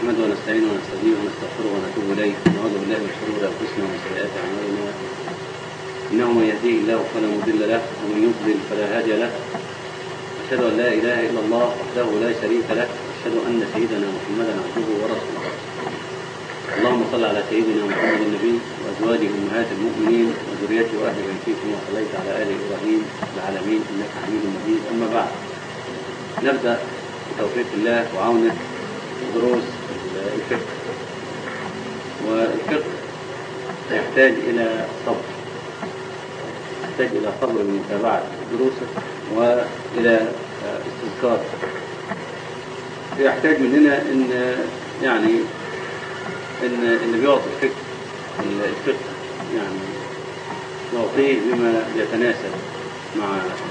نحمده ونستعينه ونستهديه ونستغفره ونتوب اليه ونعوذ بالله من شرور انفسنا ومن سيئات اعمالنا انه من يهديه الله فلا مضل له ومن يضلل فلا هادي له اشهد ان لا اله الا الله وحده لا شريك له واشهد ان سيدنا محمدا عبده ورسوله اللهم صل على سيدنا محمد النبي وازواجه امهات المؤمنين وذريته واهل بيته كما صليت على ال ابراهيم في العالمين انك حميد مجيد اما بعد نبدا بتوفيق الله وعونه دروس الفقه والفقه يحتاج إلى صبر يحتاج إلى صبر من متابعة دروسه وإلى استذكار يحتاج مننا أن يعني أن اللي بيعطي الفقه الفقه يعني يعطيه بما يتناسب مع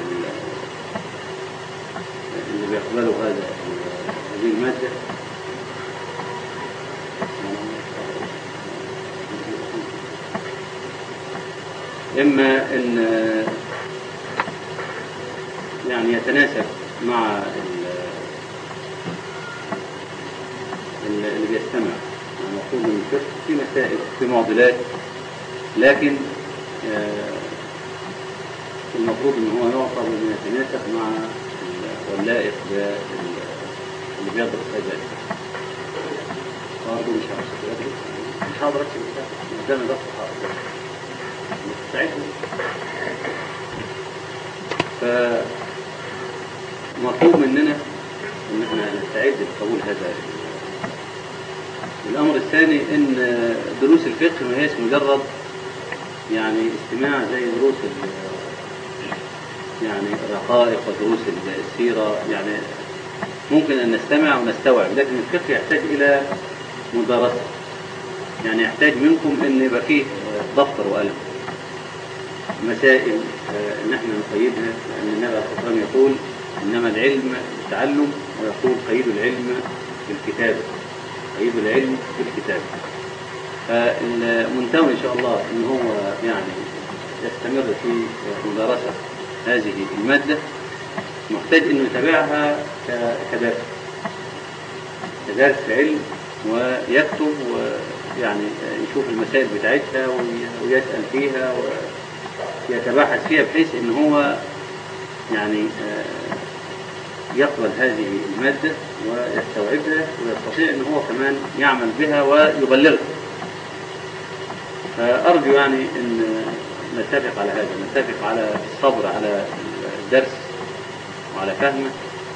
اللي بيقبله هذا هذه المادة إما أن يعني يتناسب مع اللي بيستمع المفروض من الفقه في مسائل في معضلات لكن المفروض ان هو يعطى بما يتناسب مع واللائق اللي بيدرس هذا الفقه برضه مش هقدر مش هقدر اكتب قدامي ضغط حاضر مستعد فمطلوب مننا ان احنا نستعد لقبول هذا الامر الثاني ان دروس الفقه ما هيش مجرد يعني استماع زي دروس يعني الرقائق ودروس السيره يعني ممكن ان نستمع ونستوعب لكن الفقه يحتاج الى مدارسه يعني يحتاج منكم ان يبقى فيه دفتر وقلم مسائل ان احنا نقيدها لان النبي عليه الصلاه والسلام يقول انما العلم التعلم ويقول قيد العلم بالكتابه قيد العلم بالكتابه فالمنتوي ان شاء الله ان هو يعني يستمر في مدارسه هذه الماده محتاج انه يتابعها كدرس كدرس علم ويكتب ويعني يشوف المسائل بتاعتها ويسأل فيها ويتباحث فيها بحيث ان هو يعني يقبل هذه المادة ويستوعبها ويستطيع ان هو كمان يعمل بها ويبلغها فأرجو يعني ان نتفق على هذا نتفق على الصبر على الدرس وعلى فهمه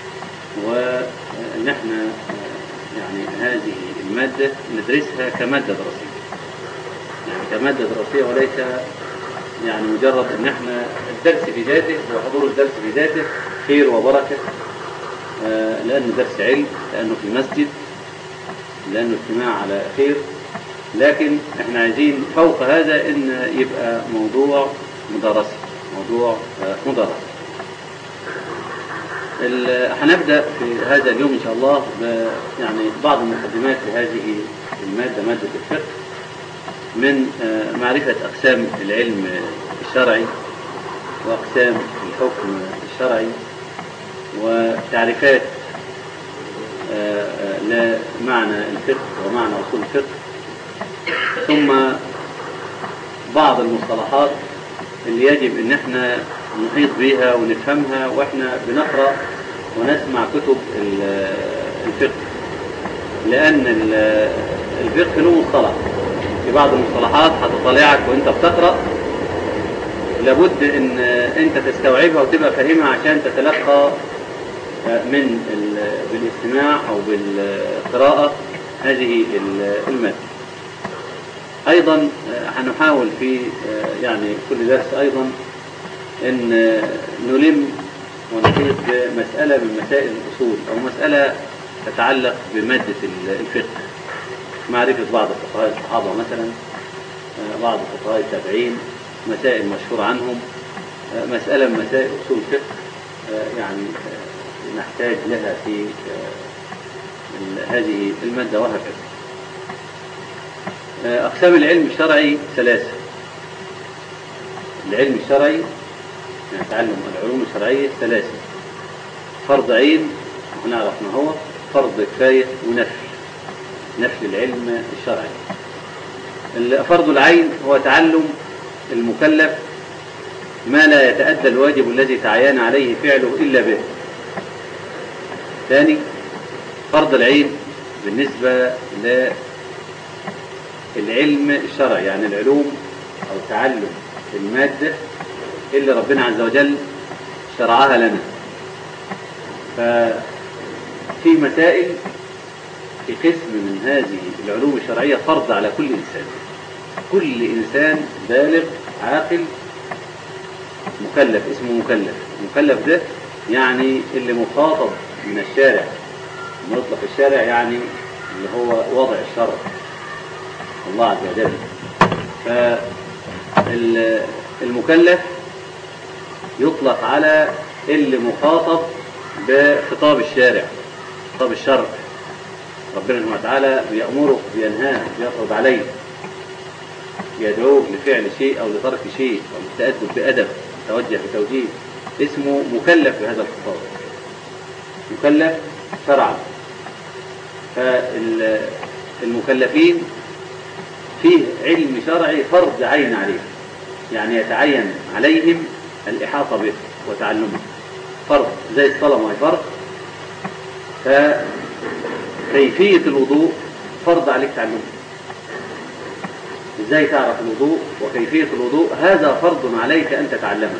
وان احنا يعني هذه المادة ندرسها كمادة دراسية يعني كمادة دراسية وليس يعني مجرد ان احنا الدرس في ذاته وحضور الدرس في ذاته خير وبركة آه لأنه درس علم لأنه في مسجد لأنه اجتماع على خير لكن احنا عايزين فوق هذا ان يبقى موضوع مدرسي موضوع آه مدرسي هنبدأ في هذا اليوم إن شاء الله يعني بعض المقدمات لهذه المادة مادة الفقه من معرفة أقسام العلم الشرعي وأقسام الحكم الشرعي وتعريفات لمعنى الفقه ومعنى أصول الفقه ثم بعض المصطلحات اللي يجب ان احنا نحيط بيها ونفهمها واحنا بنقرا ونسمع كتب الفقه لان الفقه له مصطلح في بعض المصطلحات هتطلعك وانت بتقرا لابد ان انت تستوعبها وتبقى فاهمها عشان تتلقى من بالاستماع او بالقراءه هذه الماده ايضا هنحاول في يعني كل درس ايضا ان نلم ونحيط بمسألة من مسائل الأصول أو مسألة تتعلق بمادة الفقه معرفة بعض فقهاء الصحابة مثلا بعض فقهاء التابعين مسائل مشهورة عنهم مسألة من مسائل أصول الفقه يعني نحتاج لها في هذه المادة وهكذا أقسام العلم الشرعي ثلاثة العلم الشرعي يعني تعلم العلوم الشرعية ثلاثة فرض عين ونعرف ما هو فرض كفاية ونفل نفي العلم الشرعي فرض العين هو تعلم المكلف ما لا يتأدى الواجب الذي تعين عليه فعله إلا به ثاني فرض العين بالنسبة للعلم الشرعي يعني العلوم أو تعلم المادة اللي ربنا عز وجل شرعها لنا ففي مسائل في قسم من هذه العلوم الشرعية فرض على كل إنسان كل إنسان بالغ عاقل مكلف اسمه مكلف المكلف ده يعني اللي مخاطب من الشارع مطلق الشارع يعني اللي هو وضع الشرع الله عز وجل فالمكلف يطلق على اللي مخاطب بخطاب الشارع خطاب الشرع ربنا سبحانه وتعالى بيأمره بينهاه بيفرض عليه يدعوه لفعل شيء أو لترك شيء أو للتأدب بأدب توجه بتوجيه اسمه مكلف بهذا الخطاب مكلف شرعا فالمكلفين فيه علم شرعي فرض عين عليه يعني يتعين عليهم الإحاطة به وتعلمه فرض زي الصلاة ما هي فرض فكيفية الوضوء فرض عليك تعلمه ازاي تعرف الوضوء وكيفية الوضوء هذا فرض عليك أن تتعلمه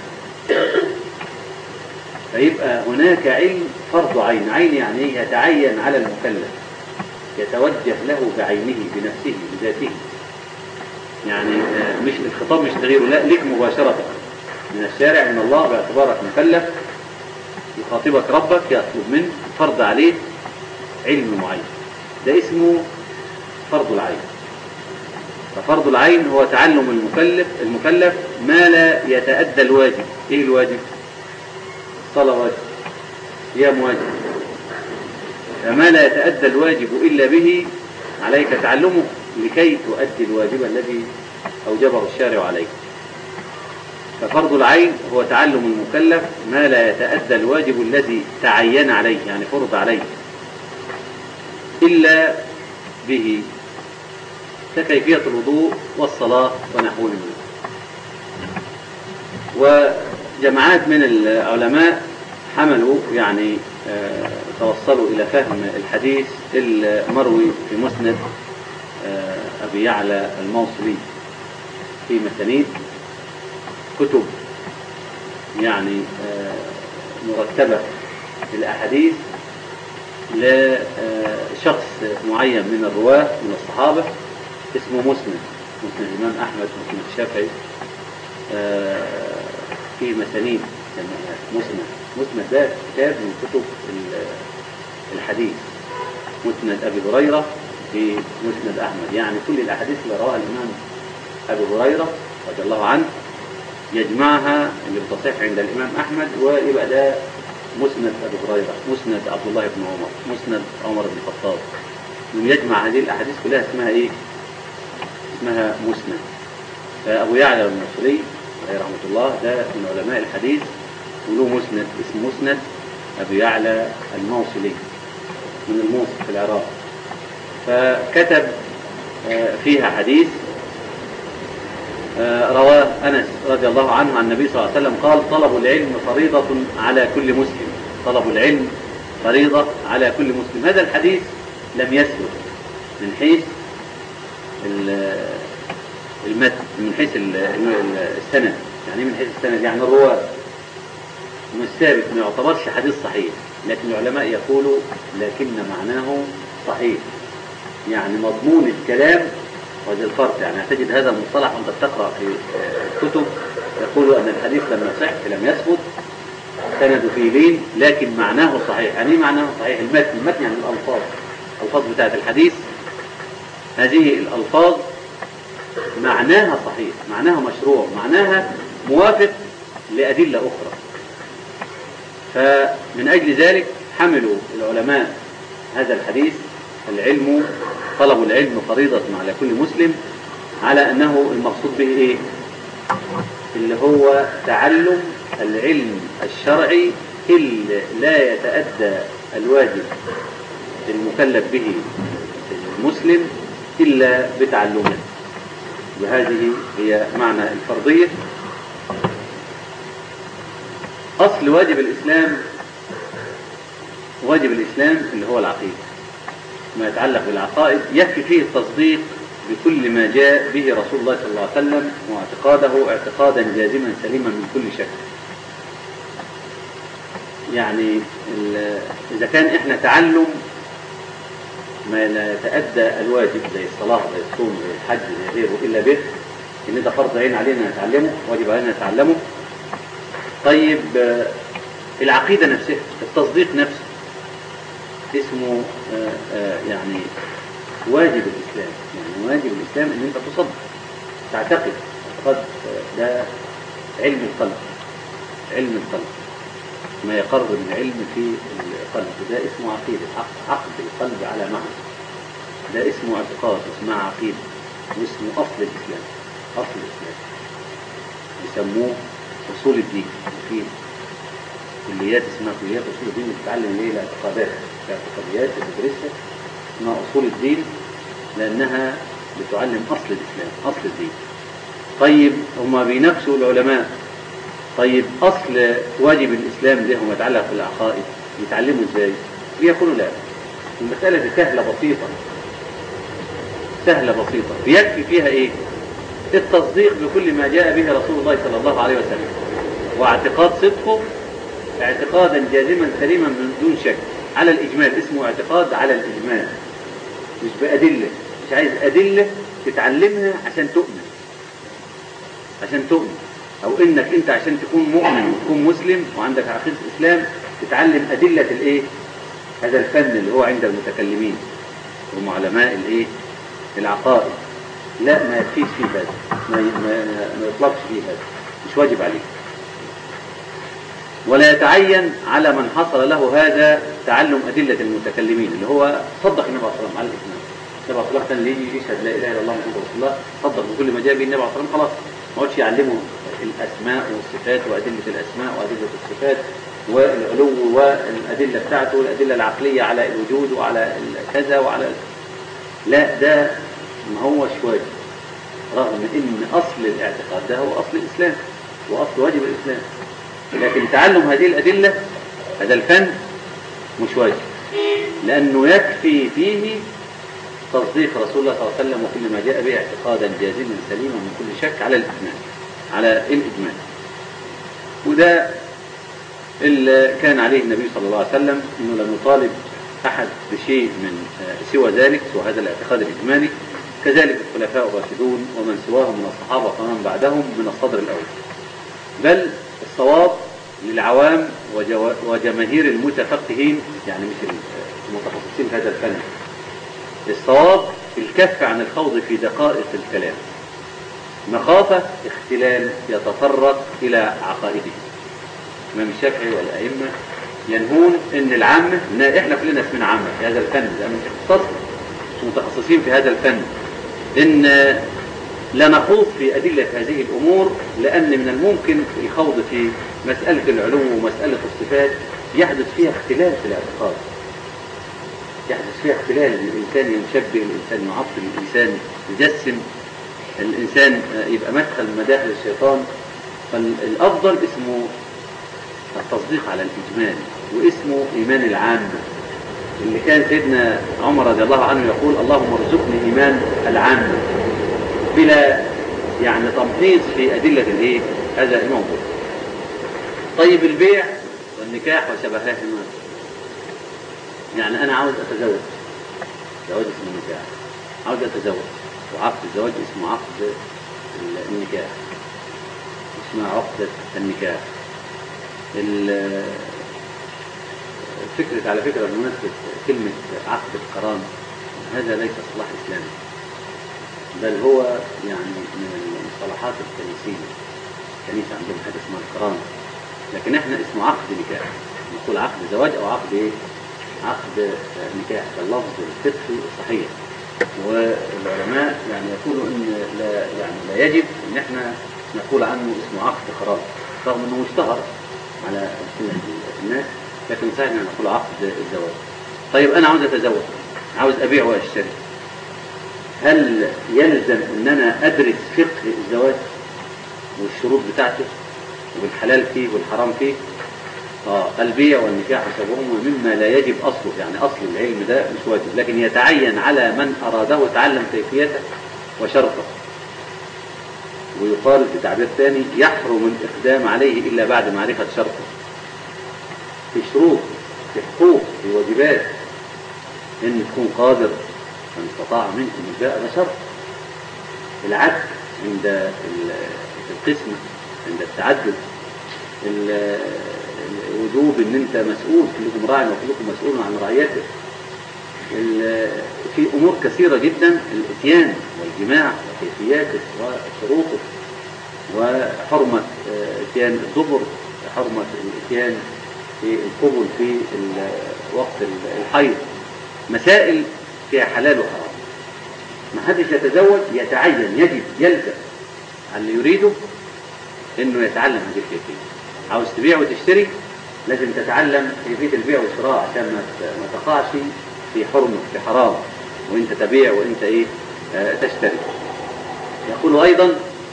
فيبقى هناك علم فرض عين عين يعني يتعين على المكلف يتوجه له بعينه بنفسه بذاته يعني مش الخطاب مش تغييره لا لك مباشرة من الشارع من الله باعتبارك مكلف يخاطبك ربك يطلب منه فرض عليه علم معين ده اسمه فرض العين ففرض العين هو تعلم المكلف المكلف ما لا يتأدى الواجب ايه الواجب الصلاة واجب صيام واجب فما لا يتأدى الواجب إلا به عليك تعلمه لكي تؤدي الواجب الذي أوجبه الشارع عليك ففرض العين هو تعلم المكلف ما لا يتأدى الواجب الذي تعين عليه يعني فرض عليه إلا به ككيفية الوضوء والصلاة ونحو منه وجماعات من العلماء حملوا يعني آه توصلوا إلى فهم الحديث المروي في مسند آه أبي يعلى الموصلي في مسانيد كتب يعني آه مرتبة الأحاديث لشخص معين من الرواة من الصحابة اسمه مسند مسند الإمام أحمد مسند الشافعي في مسانيد مسند مسند ده كتاب من كتب الحديث مسند أبي هريرة في مسند أحمد يعني كل الأحاديث اللي رواها الإمام أبي هريرة رضي الله عنه يجمعها اللي بتصح عند الإمام أحمد ويبقى ده مسند أبي هريرة مسند عبد الله بن عمر مسند عمر بن الخطاب يجمع هذه الأحاديث كلها اسمها إيه؟ اسمها مسند أبو يعلى المصري عليه رحمة الله ده من علماء الحديث وله مسند اسمه مسند أبو يعلى الموصلي من الموصل في العراق فكتب فيها حديث رواه أنس رضي الله عنه عن النبي صلى الله عليه وسلم قال طلب العلم فريضة على كل مسلم طلب العلم فريضة على كل مسلم هذا الحديث لم يثبت من حيث المتن من حيث السند يعني من حيث السند يعني الرواة مش ثابت ما يعتبرش حديث صحيح لكن العلماء يقولوا لكن معناه صحيح يعني مضمون الكلام وهذا الفرق يعني هتجد هذا المصطلح وانت بتقرا في كتب يقول ان الحديث لم يصح لم يثبت سند فيه لين لكن معناه صحيح يعني ايه معناه صحيح المتن المتن يعني الالفاظ الالفاظ بتاعت الحديث هذه الالفاظ معناها صحيح معناها مشروع معناها موافق لأدلة أخرى فمن أجل ذلك حملوا العلماء هذا الحديث العلم طلب العلم فريضة على كل مسلم على أنه المقصود به إيه اللي هو تعلم العلم الشرعي اللي لا يتأدى الواجب المكلف به مسلم إلا بتعلمه وهذه هي معنى الفرضية أصل واجب الإسلام واجب الإسلام اللي هو العقيدة ما يتعلق بالعقائد يكفي فيه التصديق بكل ما جاء به رسول الله صلى الله عليه وسلم واعتقاده اعتقادا جازما سليما من كل شك يعني إذا كان إحنا تعلم ما لا يتأدى الواجب زي الصلاة زي الصوم زي الحج زي غيره إلا به إن ده فرض عين علينا نتعلمه واجب علينا نتعلمه طيب العقيدة نفسها التصديق نفسه اسمه يعني واجب الإسلام يعني واجب الإسلام إن أنت تصدق تعتقد اعتقاد ده علم القلب علم القلب ما يقرب من علم في القلب ده اسمه عقيدة عقد القلب على معنى ده اسمه اعتقاد اسمه عقيدة واسمه أصل الإسلام أصل الإسلام يسموه أصول الدين في كليات اسمها كليات أصول الدين بتتعلم ليه الاعتقادات الاعتقاديات اللي بتدرسها اسمها أصول الدين لأنها بتعلم أصل الإسلام أصل الدين طيب هما بينافسوا العلماء طيب أصل واجب الإسلام اللي هو يتعلق بالعقائد يتعلموا إزاي؟ بيقولوا لا المسألة دي سهلة بسيطة سهلة بسيطة بيكفي فيها إيه؟ التصديق بكل ما جاء به رسول الله صلى الله عليه وسلم واعتقاد صدقه اعتقادا جازما سليما من دون شك على الإجمال اسمه اعتقاد على الإجمال مش بأدلة مش عايز أدلة تتعلمها عشان تؤمن عشان تؤمن أو إنك أنت عشان تكون مؤمن وتكون مسلم وعندك عقيدة الإسلام تتعلم أدلة الإيه؟ هذا الفن اللي هو عند المتكلمين هم علماء الإيه؟ العقائد لا ما يكفيش فيه هذا ما, ما, ما يطلبش فيه هذا مش واجب عليه ولا يتعين على من حصل له هذا تعلم أدلة المتكلمين اللي هو صدق النبي صلى الله عليه وسلم على الإسلام النبي صلى الله عليه وسلم ليه يشهد لا إله إلا الله محمد رسول الله صدق بكل ما جاء به النبي صلى الله عليه وسلم خلاص ما عادش يعلمه الأسماء والصفات وأدلة الأسماء وأدلة الصفات والعلو والأدلة بتاعته والأدلة العقلية على الوجود وعلى كذا وعلى لا ده ما هوش واجب رغم ان اصل الاعتقاد ده هو اصل الاسلام واصل واجب الاسلام لكن تعلم هذه الادله هذا الفن مش واجب لانه يكفي فيه تصديق رسول الله صلى الله عليه وسلم وكل ما جاء به اعتقادا جازما سليما من كل شك على الاجمال على الاجمال وده اللي كان عليه النبي صلى الله عليه وسلم انه لم يطالب احد بشيء من سوى ذلك سوى هذا الاعتقاد الاجمالي كذلك الخلفاء الراشدون ومن سواهم من الصحابة ومن بعدهم من الصدر الأول بل الصواب للعوام وجماهير المتفقهين يعني مش المتخصصين في هذا الفن الصواب الكف عن الخوض في دقائق الكلام مخافة اختلال يتطرق إلى عقائده الإمام الشافعي والأئمة ينهون ان العامة احنا كلنا اسمنا عامة في هذا الفن لأن مش اختصاص مش متخصصين في هذا الفن ان لا نخوض في أدلة هذه الأمور لأن من الممكن الخوض في مسألة العلو ومسألة الصفات يحدث فيها اختلال في الاعتقاد يحدث فيها اختلال الإنسان يشبه الإنسان يعطل الإنسان يجسم الإنسان يبقى مدخل مداخل الشيطان فالأفضل اسمه التصديق على الإجمال واسمه إيمان العامة اللي كان سيدنا عمر رضي الله عنه يقول اللهم ارزقني إيمان العامة بلا يعني تمحيص في أدلة الايه هذا الموضوع طيب البيع والنكاح وشبههما يعني أنا عاوز أتزوج زواج اسمه النكاح عاوز أتزوج وعقد الزواج اسمه عقد النكاح اسمها عقدة النكاح فكرة على فكرة بمناسبة كلمة عقد القران هذا ليس اصطلاح إسلامي بل هو يعني من المصطلحات الكنيسية الكنيسة عندهم حاجة اسمها القران لكن احنا اسمه عقد نكاح نقول عقد زواج أو عقد ايه؟ عقد نكاح باللفظ الفقهي الصحيح والعلماء يعني يقولوا ان لا يعني لا يجب ان احنا نقول عنه اسمه عقد قران رغم انه اشتهر على ألسنة الناس لكن سهل أن نقول عقد الزواج طيب أنا عاوز أتزوج عاوز أبيع وأشتري هل يلزم ان انا ادرس فقه الزواج والشروط بتاعته والحلال فيه والحرام فيه اه البيع والنكاح حسبهما مما لا يجب اصله يعني اصل العلم ده مش واجب لكن يتعين على من اراده تعلم كيفيته وشرطه ويقال بتعبير ثاني يحرم الاقدام عليه الا بعد معرفه شرطه في شروط في حقوق في واجبات ان تكون قادر من استطاع منكم الباء ده شرط العدل عند ال- القسمة عند التعدد ال- الوجوب ان انت مسؤول كلكم راع وكلكم مسؤول عن رعيته ال- في امور كثيرة جدا الاتيان والجماع وكيفياته وشروطه وحرمة آه، اتيان الدبر حرمة الاتيان في القبل في ال- وقت ال- الحيض مسائل فيها حلال وحرام ما حدش يتزوج يتعين يجب يلزم على اللي يريده انه يتعلم هذه الكيفيه عاوز تبيع وتشتري لازم تتعلم كيفيه البيع والشراء عشان ما ت- ما تقعش في حرمه في حرام وانت تبيع وانت ايه آه، تشتري يقول ايضا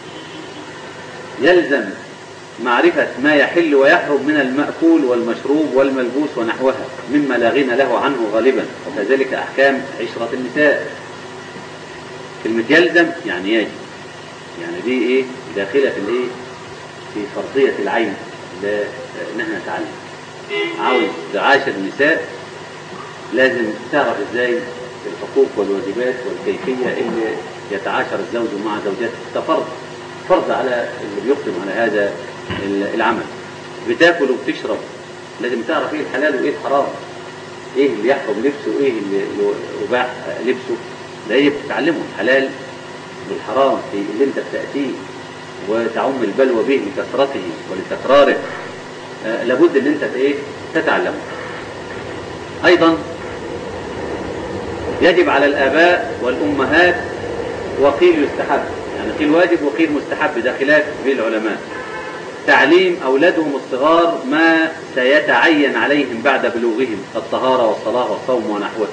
يلزم معرفة ما يحل ويحرم من المأكول والمشروب والملبوس ونحوها مما لا غنى له عنه غالبا وكذلك أحكام عشرة النساء كلمة يلزم يعني يجب يعني دي إيه داخلة في الإيه في فرضية العين لا إن احنا نتعلم عاوز تعاشر النساء لازم تعرف ازاي الحقوق والواجبات والكيفية اللي يتعاشر الزوج مع زوجته ده فرض فرض على اللي بيقدم على هذا العمل بتاكل وبتشرب لازم تعرف ايه الحلال وايه الحرام ايه اللي يحرم لبسه وايه اللي يباح لبسه ده ايه بتتعلمه الحلال والحرام في اللي انت بتأتيه وتعم البلوى به لكثرته ولتكراره آه لابد ان انت ايه تتعلمه ايضا يجب على الاباء والامهات وقيل يستحب يعني قيل واجب وقيل مستحب ده خلاف بين العلماء تعليم أولادهم الصغار ما سيتعين عليهم بعد بلوغهم كالطهارة والصلاة والصوم ونحوه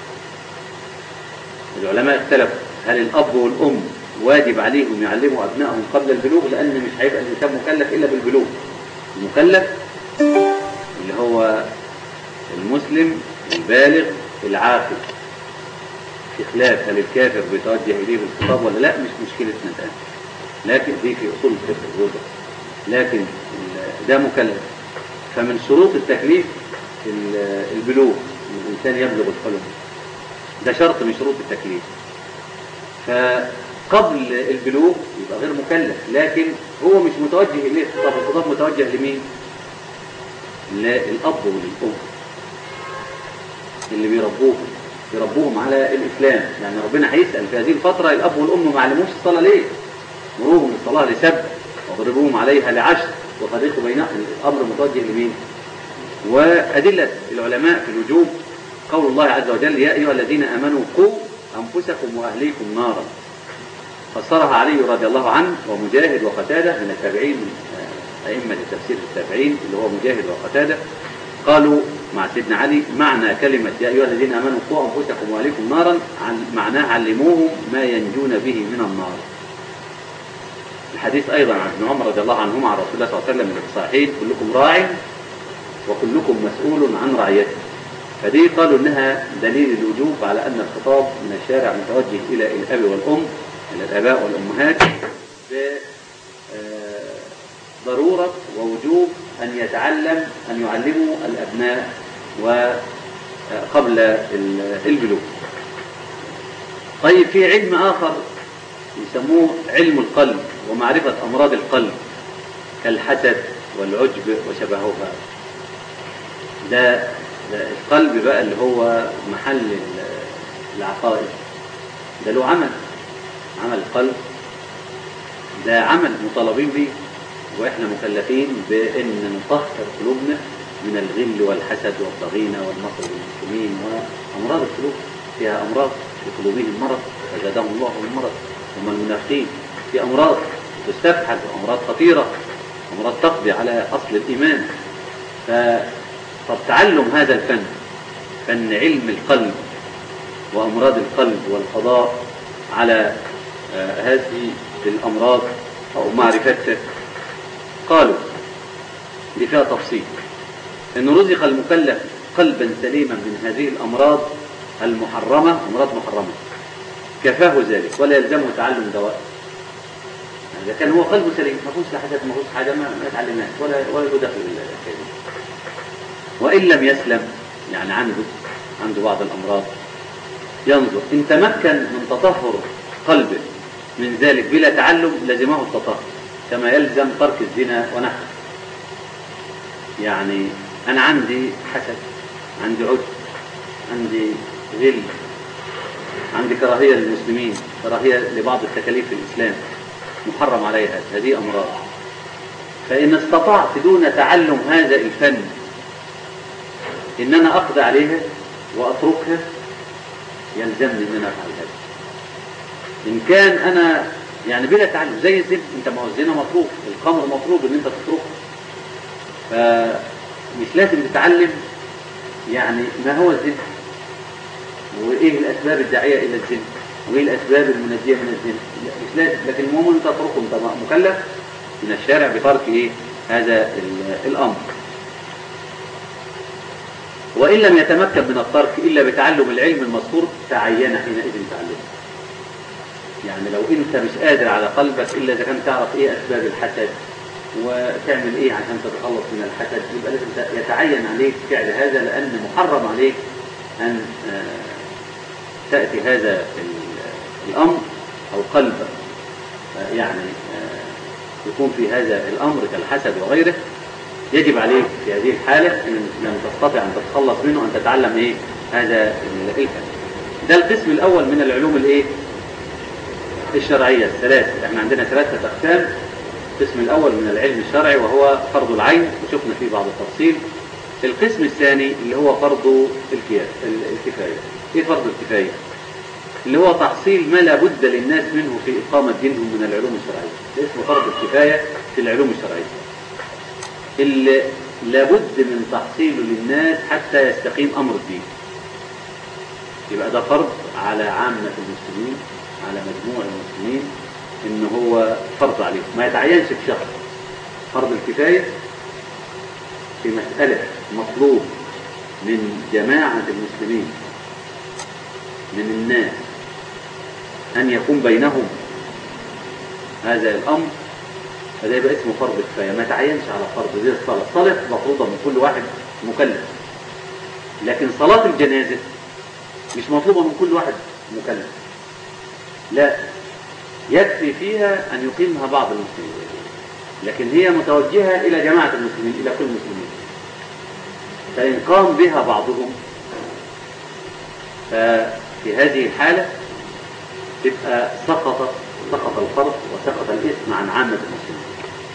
العلماء اختلفوا هل الأب والأم واجب عليهم يعلموا أبنائهم قبل البلوغ لأن مش هيبقى الإنسان مكلف إلا بالبلوغ المكلف اللي هو المسلم البالغ العاقل في خلاف هل الكافر بيتوجه إليه بالخطاب ولا لا مش مشكلتنا الآن لكن دي في أصول الفقه الوضع لكن ده مكلف فمن شروط التكليف البلوغ ان الانسان يبلغ الحلم ده شرط من شروط التكليف فقبل البلوغ يبقى غير مكلف لكن هو مش متوجه اليه الخطاب الخطاب متوجه لمين للاب وللام اللي بيربوهم يربوهم على الاسلام يعني ربنا هيسال في هذه الفتره الاب والام ما علموش الصلاه ليه مروهم الصلاه لسبع واضربوهم عليها لعشر وفرقوا بينهم الامر متوجه لمين وادله العلماء في الوجوب قول الله عز وجل يا ايها الذين امنوا قوا انفسكم واهليكم نارا فسرها علي رضي الله عنه ومجاهد وقتاده من التابعين من ائمه التفسير التابعين اللي هو مجاهد وقتاده قالوا مع سيدنا علي معنى كلمة يا أيها الذين آمنوا قوا أنفسكم وأهليكم نارا معناها علموهم ما ينجون به من النار الحديث أيضا عن ابن عمر رضي الله عنهما عن رسول الله صلى الله عليه وسلم من الصحيحين كلكم راع وكلكم مسؤول عن رعيته فدي قالوا انها دليل الوجوب على ان الخطاب من الشارع متوجه الى الاب والام الى الاباء والامهات ضرورة ووجوب أن يتعلم أن يعلموا الأبناء وقبل البلوغ طيب في علم آخر يسموه علم القلب ومعرفة أمراض القلب كالحسد والعجب وشبهها ده, ده القلب بقى اللي هو محل العقائد ده له عمل عمل القلب ده عمل مطالبين به واحنا مكلفين بان نطهر قلوبنا من الغل والحسد والضغينه والنصر بالمسلمين وامراض القلوب فيها امراض في قلوبهم مرض فزادهم الله بالمرض هم المنافقين في امراض تستفحل وامراض خطيره امراض تقضي على اصل الايمان ف طب تعلم هذا الفن فن علم القلب وامراض القلب والقضاء على آه، هذه الأمراض أو معرفتها قالوا دي فيها تفصيل أن رزق المكلف قلبا سليما من هذه الأمراض المحرمة أمراض محرمة كفاه ذلك ولا يلزمه تعلم دواء يعني إذا كان هو قلبه سليم ما فيهوش حاجة ما فيهوش حاجة ما ما يتعلمهاش ولا ولا له دخل بالحكاية دي. وإن لم يسلم يعني عنده عنده بعض الأمراض ينظر إن تمكن من تطهر قلبه من ذلك بلا تعلم لزمه التطهر كما يلزم ترك الزنا ونحوه يعني أنا عندي حسد عندي عجب عندي غل عندي كراهية للمسلمين كراهية لبعض التكاليف في الإسلام محرم عليها هذه أمراض فإن استطعت دون تعلم هذا الفن إن أنا أقضي عليها وأتركها يلزمني إن أنا أفعل هذا إن كان أنا يعني بلا تعلم زي الزنا أنت ما هو الزنا مطلوب الخمر مطلوب إن أنت تتركه فمش لازم تتعلم يعني ما هو الزنا وإيه الأسباب الداعية إلى الزنا وإيه الأسباب المنجية من الزنا لا، مش لازم لكن المهم أنت تتركه أنت مكلف من الشارع بترك إيه هذا ال- الأمر وإن لم يتمكن من الترك إلا بتعلم العلم المذكور تعين حينئذ تعلمه يعني لو أنت مش قادر على قلبك إلا إذا كان تعرف إيه أسباب الحسد وتعمل إيه عشان تتخلص من الحسد يبقى لازم ت- يتعين عليك فعل هذا لأن محرم عليك أن آه، تأتي هذا ال- الأمر أو قلبك آه، يعني آه، يكون في هذا الأمر كالحسد وغيره يجب عليك في هذه الحالة إن لم تستطع أن تتخلص منه أن تتعلم إيه هذا ال- الفن ده القسم الأول من العلوم الإيه الشرعية الثلاث احنا عندنا ثلاثة أقسام القسم الأول من العلم الشرعي وهو فرض العين وشفنا فيه بعض التفصيل القسم الثاني اللي هو فرض الكيا- ال- الكفاية ايه فرض الكفاية اللي هو تحصيل ما لا بد للناس منه في إقامة دينهم من العلوم الشرعية ده اسمه فرض الكفاية في العلوم الشرعية اللي لابد من تحصيله للناس حتى يستقيم أمر الدين يبقى ده فرض على عامة المسلمين على مجموع المسلمين ان هو فرض عليهم ما يتعينش في شخص فرض الكفاية في مسألة مطلوب من جماعة المسلمين من الناس أن يكون بينهم هذا الأمر فده يبقى اسمه فرض كفاية ما تعينش على فرض زي الصلاة الصلاة مفروضة من كل واحد مكلف لكن صلاة الجنازة مش مطلوبة من كل واحد مكلف لا يكفي فيها أن يقيمها بعض المسلمين لكن هي متوجهة إلى جماعة المسلمين إلى كل المسلمين فإن قام بها بعضهم ففي هذه الحالة تبقى سقطت سقط الفرض وسقط الإثم عن عامة المسلمين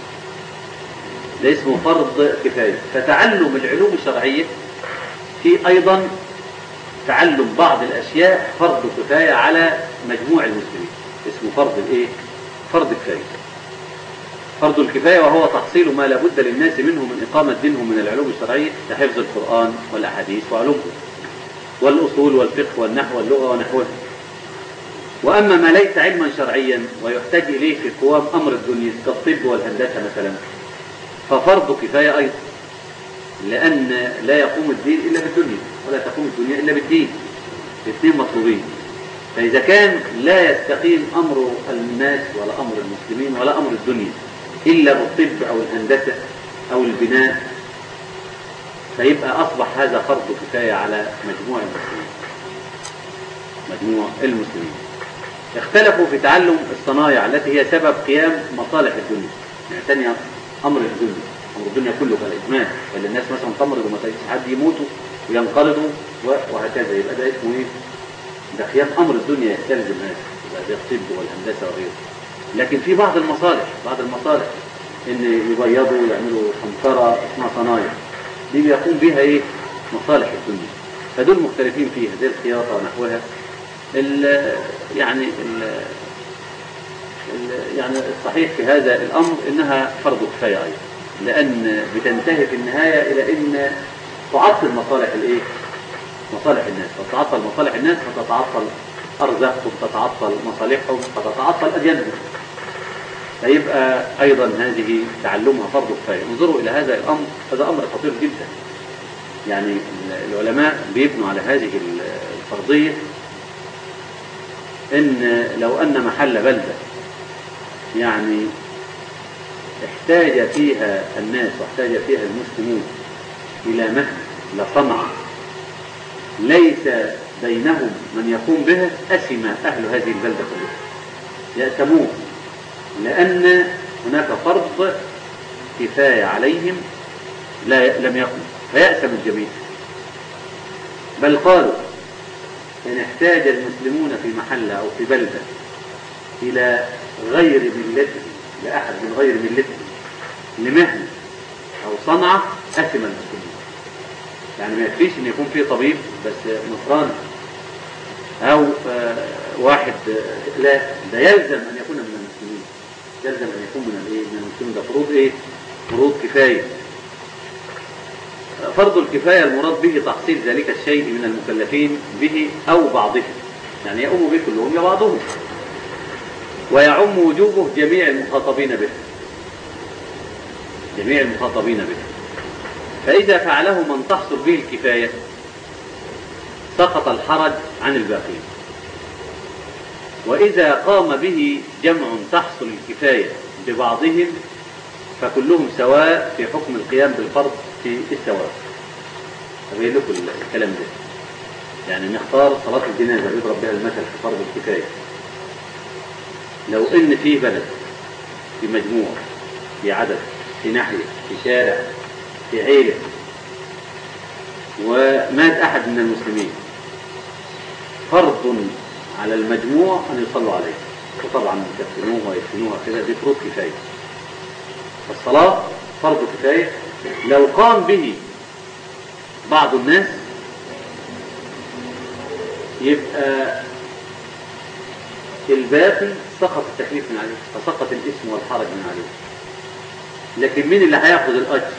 ده اسمه فرض كفاية فتعلم العلوم الشرعية في أيضا تعلم بعض الأشياء فرض كفاية على مجموع المسلمين اسمه فرض الإيه؟ فرض كفاية فرض الكفاية وهو تحصيل ما لابد للناس منه من إقامة دينهم من العلوم الشرعية كحفظ القرآن والأحاديث وعلومه والأصول والفقه والنحو واللغة ونحوها وأما ما ليس علما شرعيا ويحتاج إليه في قوام أمر الدنيا كالطب والهندسة مثلا ففرض كفاية أيضا لأن لا يقوم الدين إلا بالدنيا ولا تقوم الدنيا إلا بالدين الاثنين مطلوبين فإذا كان لا يستقيم أمر الناس ولا أمر المسلمين ولا أمر الدنيا إلا بالطب أو الهندسة أو البناء فيبقى أصبح هذا فرض كفاية على مجموع المسلمين مجموع المسلمين اختلفوا في تعلم الصنايع التي هي سبب قيام مصالح الدنيا يعني ثانية أمر الدنيا أمر الدنيا كله كالإدمان اللي الناس مثلا تمرض وما تجيش حد يموتوا وينقرضوا وهكذا يبقى ده اسمه إيه؟ ده قيام أمر الدنيا يستلزم هذا يبقى ده الطب والهندسة وغيره لكن في بعض المصالح بعض المصالح إن يبيضوا ويعملوا حنطرة اسمها صنايع دي بيقوم بها إيه؟ مصالح الدنيا فدول مختلفين فيها زي الخياطة ونحوها ال يعني ال ال يعني الصحيح في هذا الأمر إنها فرض كفاية أيضا لأن بتنتهي في النهاية إلى أن تعطل مصالح الإيه؟ مصالح الناس فتتعطل مصالح الناس فتتعطل أرزاقهم تتعطل مصالحهم فتتعطل أديانهم فيبقى أيضا هذه تعلمها فرض كفاية انظروا إلى هذا الأمر هذا أمر خطير جدا يعني العلماء بيبنوا على هذه الفرضية إن لو أن محل بلدة يعني احتاج فيها الناس واحتاج فيها المسلمون إلى مهد إلى صنعة ليس بينهم من يقوم بها أسم أهل هذه البلدة كلها يأتمون لأن هناك فرض كفاية عليهم لا لم يقم فيأسم الجميع بل قالوا إن احتاج المسلمون في محل أو في بلدة إلى غير ملته لأحد من غير ملته لمهنة أو صنعة أثم المسلمين يعني ما يكفيش ان يكون في طبيب بس نصراني او آه واحد آه لا ده يلزم ان يكون من المسلمين يلزم ان يكون من الايه من المسلمين ده فروض ايه فروض كفايه فرض الكفايه المراد به تحصيل ذلك الشيء من المكلفين به او بعضهم يعني يؤم به كلهم يا بعضهم ويعم وجوبه جميع المخاطبين به جميع المخاطبين به فإذا فعله من تحصل به الكفاية سقط الحرج عن الباقين وإذا قام به جمع تحصل الكفاية ببعضهم فكلهم سواء في حكم القيام بالفرض في السواء أبين لكم الكلام ده يعني نختار صلاة الجنازة يضرب بها المثل في فرض الكفاية لو إن في بلد في مجموع في عدد في ناحية في شارع في عيلة ومات أحد من المسلمين فرض على المجموع أن يصلوا عليه وطبعا يكفنوه ويدفنوه كده دي فروض كفاية الصلاة فرض كفاية لو قام به بعض الناس يبقى الباقي سقط التكليف من عليه فسقط الاسم والحرج من عليه لكن مين اللي هياخد الأجر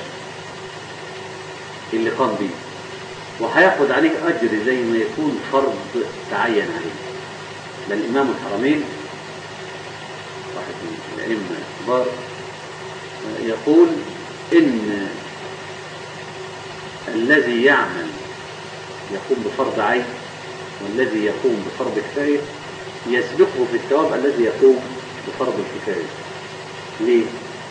اللي قام به وهياخد عليه أجر زي ما يكون فرض تعين عليه ده الإمام الحرمين واحد من الأئمة الكبار يقول إن الذي يعمل يقوم بفرض عين والذي يقوم بفرض كفاية يسبقه في الثواب الذي يقوم بفرض الكفاية ليه؟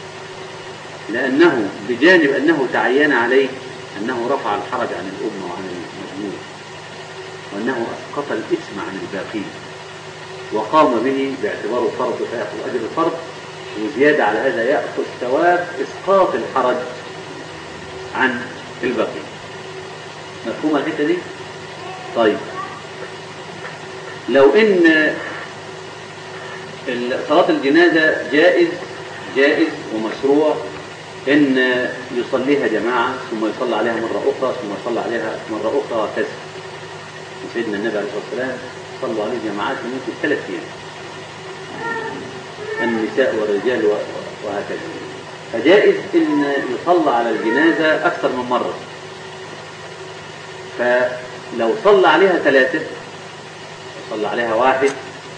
لأنه بجانب أنه تعين عليه أنه رفع الحرج عن الأمة وعن المجموع وأنه أسقط الإثم عن الباقين وقام به باعتباره فرض فيأخذ أجر الفرض وزيادة على هذا يأخذ ثواب إسقاط الحرج عن الباقين مفهوم الحتة دي؟ طيب لو إن صلاة الجنازة جائز جائز ومشروع إن يصليها جماعة ثم يصلى عليها مرة أخرى ثم يصلى عليها مرة أخرى وهكذا سيدنا النبي عليه الصلاة والسلام صلوا عليه جماعات ممكن ثلاث أيام النساء والرجال وهكذا فجائز إن يصلى على الجنازة أكثر من مرة فلو صلى عليها ثلاثة صلى عليها واحد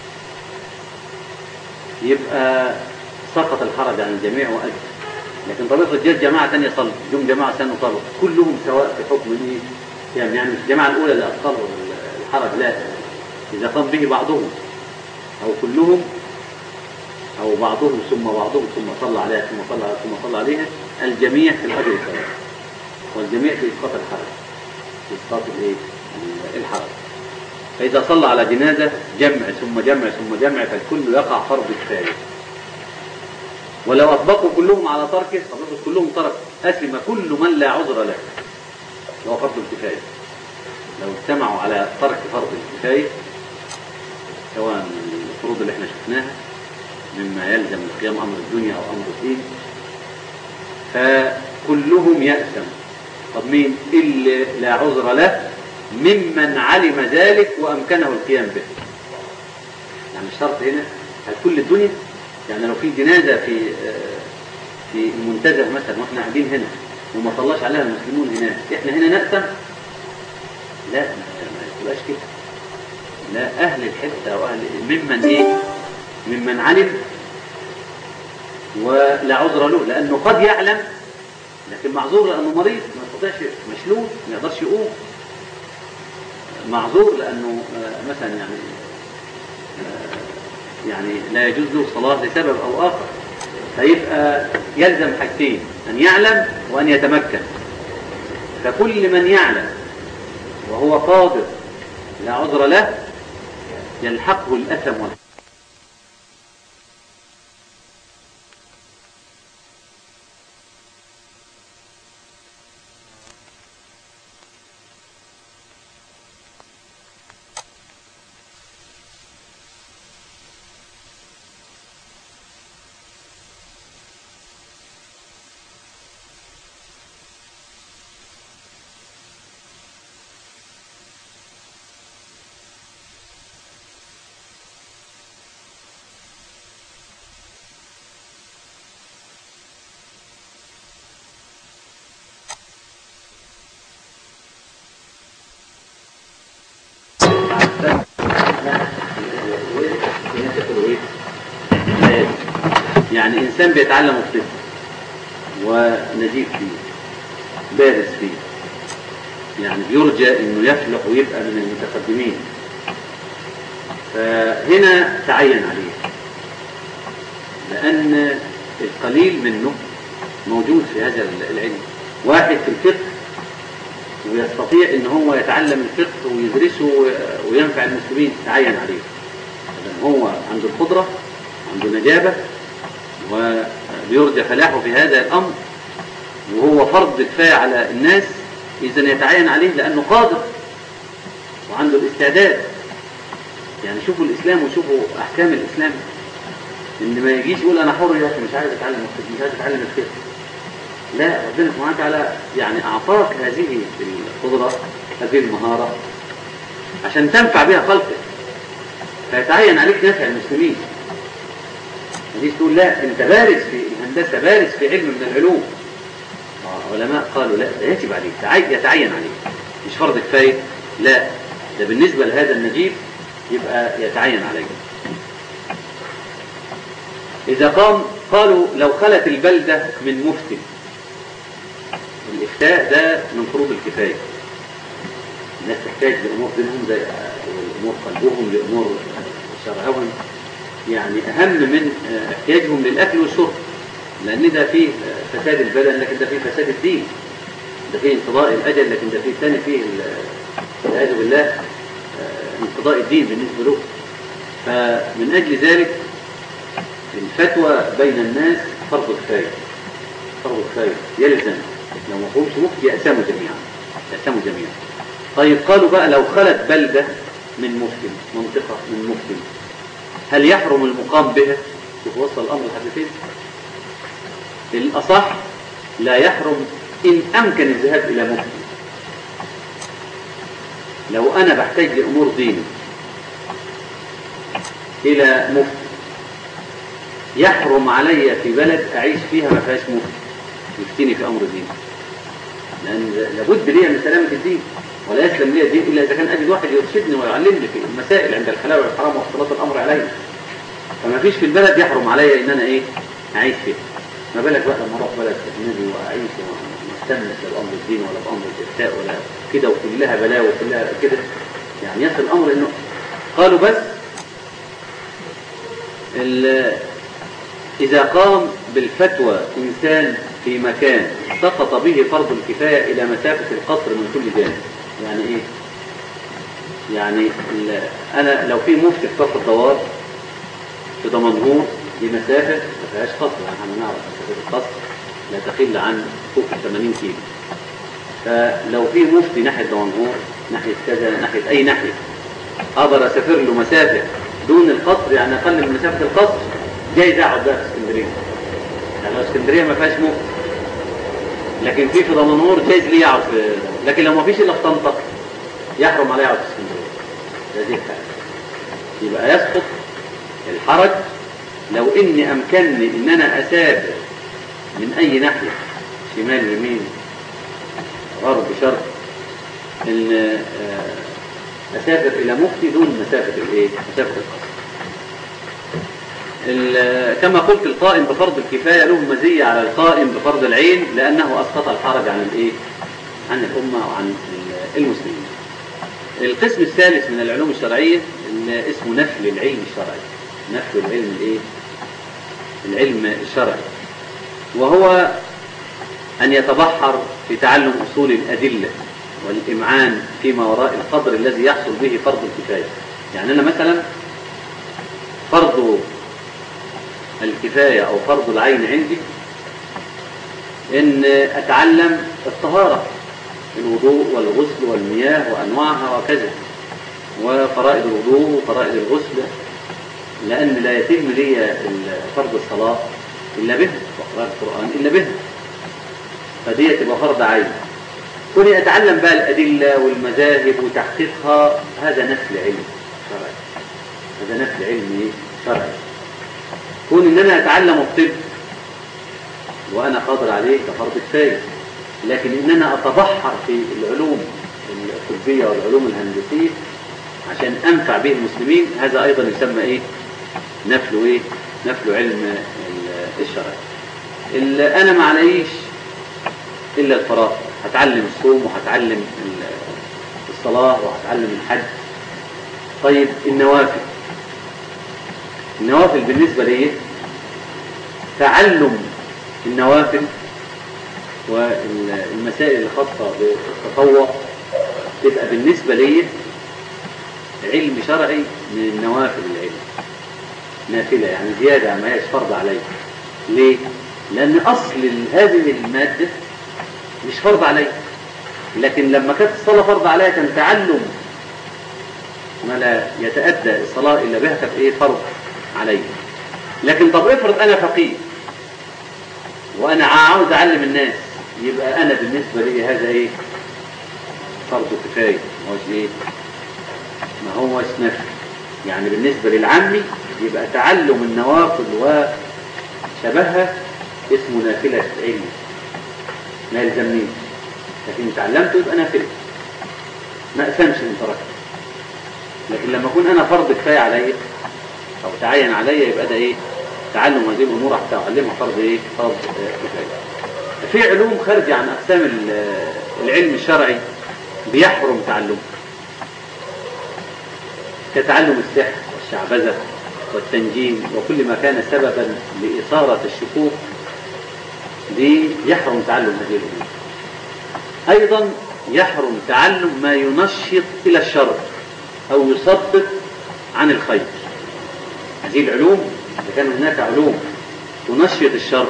يبقى سقط الحرج عن الجميع وأجل لكن طب افرض جت جماعة ثانية صلوا جم جماعة ثانية صلوا كلهم سواء في حكم ايه يعني يعني مش الجماعة الأولى اللي أسقطوا الحرج لا إذا قام به بعضهم أو كلهم أو بعضهم ثم بعضهم ثم صلى عليها ثم صلى عليها ثم صلى عليها الجميع في الأجر سواء والجميع في إسقاط الحرج في إسقاط الإيه الحرج فإذا صلى على جنازة جمع ثم جمع ثم جمع فالكل يقع فرض كفاية ولو أطبقوا كلهم على تركه طب كلهم ترك أثم كل من لا عذر له هو فرض الكفاية لو اجتمعوا على ترك فرض الكفاية سواء الفروض اللي احنا شفناها مما يلزم قيام أمر الدنيا أو أمر الدين فكلهم يأثم طب مين اللي لا عذر له ممن علم ذلك وأمكنه القيام به يعني الشرط هنا هل كل الدنيا يعني لو في جنازة في في المنتزه مثلا واحنا قاعدين هنا وما صلاش عليها المسلمون هناك احنا هنا نأثم لا ما تبقاش كده لا أهل الحتة أو أهل ممن إيه ممن علم ولا عذر له لأنه قد يعلم لكن معذور لأنه مريض ما يستطيعش مشلول ما يقدرش يقوم معذور لأنه آه، مثلا يعني آه، يعني لا يجوز له الصلاة لسبب أو آخر فيبقى يلزم حاجتين أن يعلم وأن يتمكن فكل من يعلم وهو قادر لا عذر له يلحقه الأثم والحق يعني إنسان بيتعلم الطب ونجيب فيه بارز فيه يعني بيرجى إنه يفلح ويبقى من المتقدمين فهنا تعين عليه لأن القليل منه موجود في هذا العلم واحد في الفقه ويستطيع ان هو يتعلم الفقه ويدرسه وينفع المسلمين تعين عليه لأن هو عنده القدرة عنده نجابة ويرجى فلاحه في هذا الأمر وهو فرض كفاية على الناس إذا يتعين عليه لأنه قادر وعنده الاستعداد يعني شوفوا الإسلام وشوفوا أحكام الإسلام إن ما يجيش يقول أنا حر يا أخي مش عايز أتعلم الفقه مش عايز أتعلم الفقه لا ربنا سبحانه وتعالى يعني أعطاك هذه القدرة هذه المهارة عشان تنفع بها خلقك فيتعين عليك نفع المسلمين دي تقول لا انت بارز في الهندسه بارز في علم من العلوم علماء قالوا لا ده يجب عليك يتعين عليك مش فرض كفايه لا ده بالنسبه لهذا النجيب يبقى يتعين عليه إذا قام قالوا لو خلت البلدة من مفتي الإفتاء ده من فروض الكفاية الناس تحتاج لأمور دينهم زي أمور قلبهم لأمور شرعهم يعني أهم من احتياجهم للأكل والشرب لأن ده فيه فساد البدن لكن ده فيه فساد الدين ده فيه انقضاء الأجل لكن ده فيه ثاني فيه والعياذ بالله انقضاء الدين بالنسبة له فمن أجل ذلك الفتوى بين الناس فرض كفاية فرض كفاية يلزم لو ما قومش مفتي يأسموا جميعا يأسموا جميعا طيب قالوا بقى لو خلت بلدة من مسلم منطقة من مسلم هل يحرم المقام بها شوف وصل الأمر لحد فين الأصح لا يحرم إن أمكن الذهاب إلى مفتي لو أنا بحتاج لأمور ديني إلى مفتي يحرم علي في بلد أعيش فيها ما فيهاش مفتي يفتني في أمر ديني لأن لابد لي من سلامة الدين ولا يسلم لي الدين إلا إذا كان أجد واحد يرشدني ويعلمني في المسائل عند الحلال والحرام واختلاط الأمر علي فما فيش في البلد يحرم علي إن أنا إيه أعيش فيها ما بالك بقى لما أروح بلد أجنبي وأعيش مستمس لا بأمر الدين ولا بأمر الإفتاء ولا كده وكلها بلاوي وكلها كده يعني يصل الأمر إنه قالوا بس إذا قام بالفتوى إنسان في مكان سقط به فرض الكفاية إلى مسافة القصر من كل جانب يعني إيه؟ يعني أنا لو في مفتي في كفر الدوار في دمنهور دي مسافة ما فيهاش قصر يعني احنا نعرف مسافة القصر لا تقل عن فوق ال 80 كيلو فلو في مفتي ناحية دمنهور ناحية كذا ناحية أي ناحية أقدر أسافر له مسافة دون القصر يعني أقل من مسافة القصر جايز أقعد بقى في اسكندرية يعني لو اسكندرية ما فيهاش مفتي لكن في في دمنهور جايز لي يقعد في لكن لو ما فيش إلا في طنطا يحرم عليه يقعد في اسكندرية هذه الحالة يبقى يسقط الحرج لو إني أمكنني إن أنا أسافر من أي ناحية شمال يمين غرب شرق إن اسافر الى مفتي دون مسافه الايه مسافه القصر ال- كما قلت القائم بفرض الكفايه له مزيه على القائم بفرض العين لانه اسقط الحرج عن الايه عن الامه وعن ال- المسلمين القسم الثالث من العلوم الشرعيه اللي اسمه نفل العلم الشرعي نفل العلم الايه العلم الشرعي وهو أن يتبحر في تعلم أصول الأدلة والإمعان فيما وراء القدر الذي يحصل به فرض الكفاية يعني أنا مثلا فرض الكفاية أو فرض العين عندي إن أتعلم الطهارة الوضوء والغسل والمياه وأنواعها وكذا وفرائض الوضوء وفرائض الغسل لأن لا يتم لي فرض الصلاة إلا بها وقراءة القرآن إلا بها فدي تبقى فرض عين كوني أتعلم بقى الأدلة والمذاهب وتحقيقها هذا نفل علم شرعي هذا نفل علم إيه؟ شرعي كون إن أنا أتعلم الطب وأنا قادر عليه كفرض كفاية لكن إن أنا أتبحر في العلوم الطبية والعلوم الهندسية عشان أنفع به المسلمين هذا أيضا يسمى إيه؟ نفل إيه؟ نفل علم الشرعي ال- أنا ما عليش إلا الفرائض هتعلم الصوم وهتعلم ال- الصلاة وهتعلم الحج طيب النوافل النوافل بالنسبة لي تعلم النوافل والمسائل الخاصة بالتطوع تبقى بالنسبة لي علم شرعي من النوافل العلم نافلة يعني زيادة ما هيش فرض علي ليه؟ لأن أصل هذه المادة مش فرض علي لكن لما كانت الصلاة فرض عليها كان تعلم ما لا يتأدى الصلاة إلا بها كانت إيه فرض علي لكن طب افرض أنا فقيه وأنا عاوز أعلم الناس يبقى أنا بالنسبة لي هذا إيه فرض كفاية ما هوش إيه ما هوش نفل يعني بالنسبة للعامي يبقى تعلم النوافل وشبهها اسمه نافلة علم ما يلزمنيش لكن تعلمته يبقى نافلة ما أسمش من تركته لكن لما أكون أنا فرض كفاية عليا أو تعين عليا يبقى ده إيه تعلم هذه الأمور حتى أعلمها فرض إيه فرض كفاية في علوم خارجة عن أقسام ال- العلم الشرعي بيحرم تعلمها كتعلم السحر والشعبذة والتنجيم وكل ما كان سببا لإثارة الشكوك دي يحرم تعلم هذه الأمور أيضا يحرم تعلم ما ينشط إلى الشر أو يثبط عن الخير هذه العلوم إذا كان هناك علوم تنشط الشر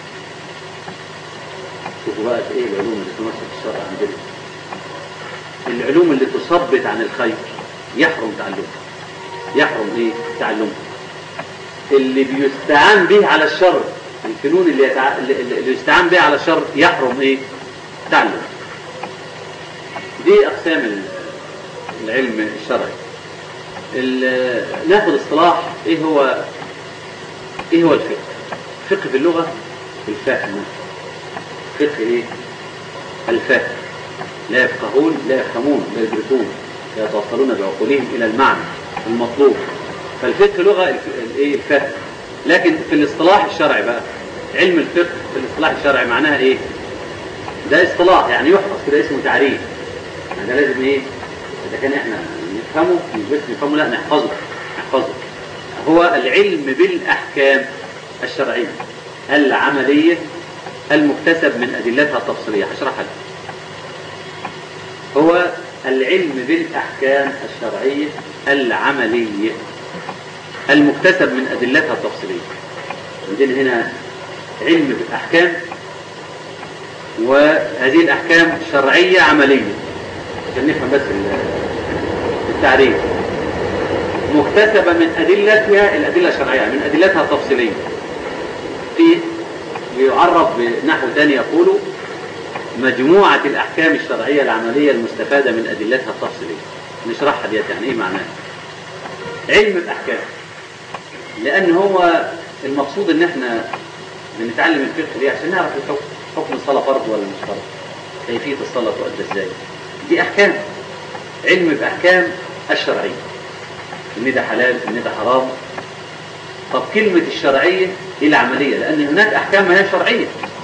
شوفوا بقى إيه العلوم اللي تنشط الشر عندنا العلوم اللي تثبط عن الخير يحرم تعلمها يحرم ايه تعلمها اللي بيستعان به على الشر الفنون اللي, يتع... اللي يستعان به على الشر يحرم ايه تعلم دي اقسام ال- العلم الشرعي ال- ناخد اصطلاح ايه هو ايه هو الفقه الفقه في اللغه الفهم فقه ايه الفهم لا يفقهون لا يفهمون لا يدركون لا يتوصلون بعقولهم الى المعنى المطلوب فالفقه لغه الف- الايه الفهم لكن في الاصطلاح الشرعي بقى علم الفقه في الاصطلاح الشرعي معناها ايه ده اصطلاح يعني يحفظ كده اسمه تعريف يعني ده لازم ايه اذا كان احنا نفهمه مش بس نفهمه لا نحفظه نحفظه هو العلم بالاحكام الشرعيه العمليه المكتسب من ادلتها التفصيليه هشرحها لك هو العلم بالأحكام الشرعية العملية المكتسب من أدلتها التفصيلية عندنا هنا علم بالأحكام وهذه الأحكام شرعية عملية عشان نفهم بس ال- التعريف مكتسبة من أدلتها الأدلة الشرعية من أدلتها التفصيلية في يعرف بنحو ثاني يقول مجموعة الأحكام الشرعية العملية المستفادة من أدلتها التفصيلية نشرحها ديت يعني إيه معناها علم الأحكام لأن هو المقصود إن إحنا بنتعلم الفقه ليه عشان نعرف الحكم حكم الصلاة فرض ولا مش فرض كيفية الصلاة تؤدى إزاي دي أحكام علم بأحكام الشرعية ان ده حلال ان ده حرام طب كلمة الشرعية هي العملية لأن هناك أحكام ما هي شرعية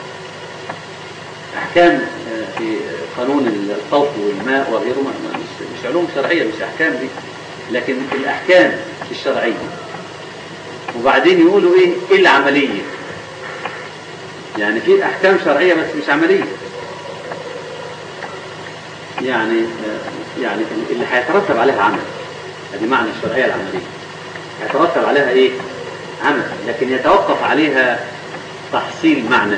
أحكام آه، في قانون الطوف والماء وغيره مش, مش علوم شرعية مش أحكام دي لكن الأحكام الشرعية وبعدين يقولوا إيه, إيه العملية يعني في أحكام شرعية بس مش عملية يعني آه، يعني اللي هيترتب عليها عمل هذه معنى الشرعية العملية هيترتب عليها ايه عمل لكن يتوقف عليها تحصيل معنى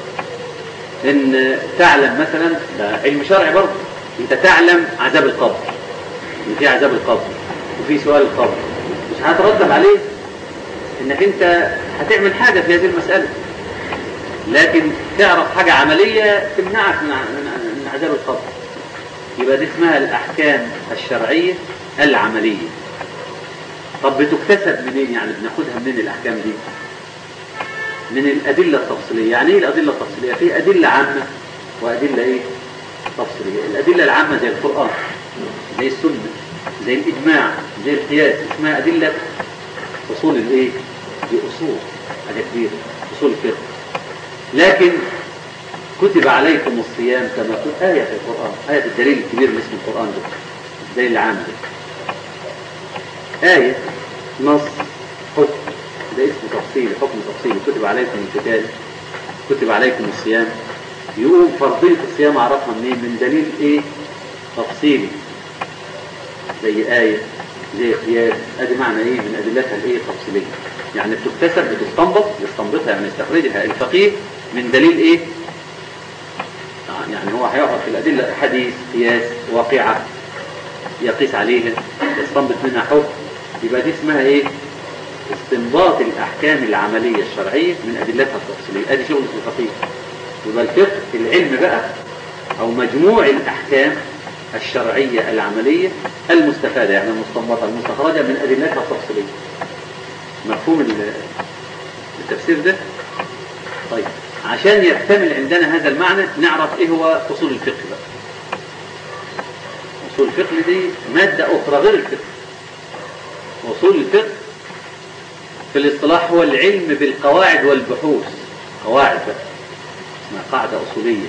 ان تعلم مثلا ده علم شرعي برضه انت تعلم عذاب القبر ان في عذاب القبر وفي سؤال القبر مش هترتب عليه انك انت هتعمل حاجة في هذه المسألة لكن تعرف حاجة عملية تمنعك من من عذاب القبر يبقى دي اسمها الأحكام الشرعية العملية طب بتكتسب منين يعني بناخدها منين الأحكام دي من الأدلة التفصيلية يعني إيه الأدلة التفصيلية في أدلة عامة وأدلة إيه تفصيلية الأدلة العامة زي القرآن زي السنة زي الإجماع زي القياس اسمها أدلة أصول الإيه دي أصول حاجة كبيرة أصول الفقه لكن كتب عليكم الصيام كما كنت آية في القرآن آية الدليل الكبير اللي اسمه القرآن ده الدليل العام ده آية نص حكم ده اسم تفصيلي حكم تفصيلي كتب عليكم القتال كتب عليكم الصيام يقوم فرضية الصيام أعرفها منين من دليل إيه تفصيلي زي آية زي قياس ادي معنى ايه من ادلتها الايه التفصيليه يعني بتكتسب بتستنبط يستنبطها يعني يستخرجها الفقيه من دليل ايه يعني هو هيقعد في الادله حديث قياس واقعه يقيس عليها يستنبط منها حكم يبقى دي اسمها ايه استنباط الاحكام العمليه الشرعيه من ادلتها التفصيليه ادي شغل الفقيه يبقى الفقه العلم بقى او مجموع الاحكام الشرعيه العمليه المستفاده يعني المستنبطه المستخرجه من ادلتها التفصيليه مفهوم التفسير ده طيب عشان يحتمل عندنا هذا المعنى نعرف ايه هو اصول الفقه بقى اصول الفقه دي ماده اخرى غير الفقه أصول الفقه في الاصطلاح هو العلم بالقواعد والبحوث قواعد بقى اسمها قاعدة أصولية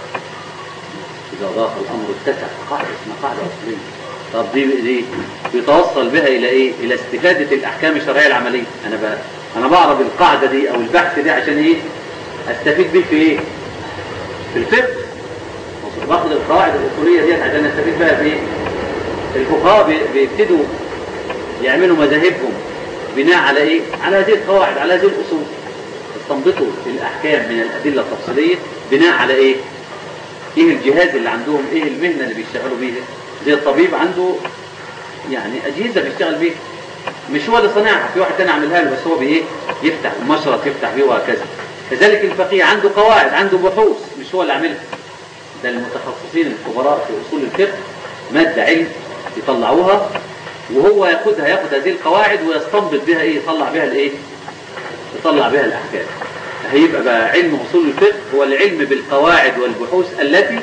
إذا ضاق الأمر اتسع قاعدة اسمها قاعدة أصولية طب دي دي بيتوصل بها إلى إيه؟ إلى استفادة الأحكام الشرعية العملية أنا بقى أنا بعرف القاعدة دي أو البحث ده عشان إيه؟ أستفيد بيه في إيه؟ في الفقه باخد القواعد الأصولية ديت عشان أستفيد بها في إيه؟ الفقهاء بيبتدوا يعملوا مذاهبهم بناء على ايه على هذه القواعد على هذه الاصول يستنبطوا الاحكام من الادله التفصيليه بناء على ايه ايه الجهاز اللي عندهم ايه المهنه اللي بيشتغلوا بيها زي الطبيب عنده يعني اجهزه بيشتغل بيها مش هو اللي صنعها في واحد تاني عاملها له بس هو بايه يفتح مشرط يفتح بيه وهكذا كذلك الفقيه عنده قواعد عنده بحوث مش هو اللي عاملها ده المتخصصين الخبراء في اصول الفقه ماده علم يطلعوها وهو ياخدها ياخد هذه القواعد ويستنبط بها ايه يطلع بها الايه يطلع بها الاحكام هيبقى بقى علم اصول الفقه هو العلم بالقواعد والبحوث التي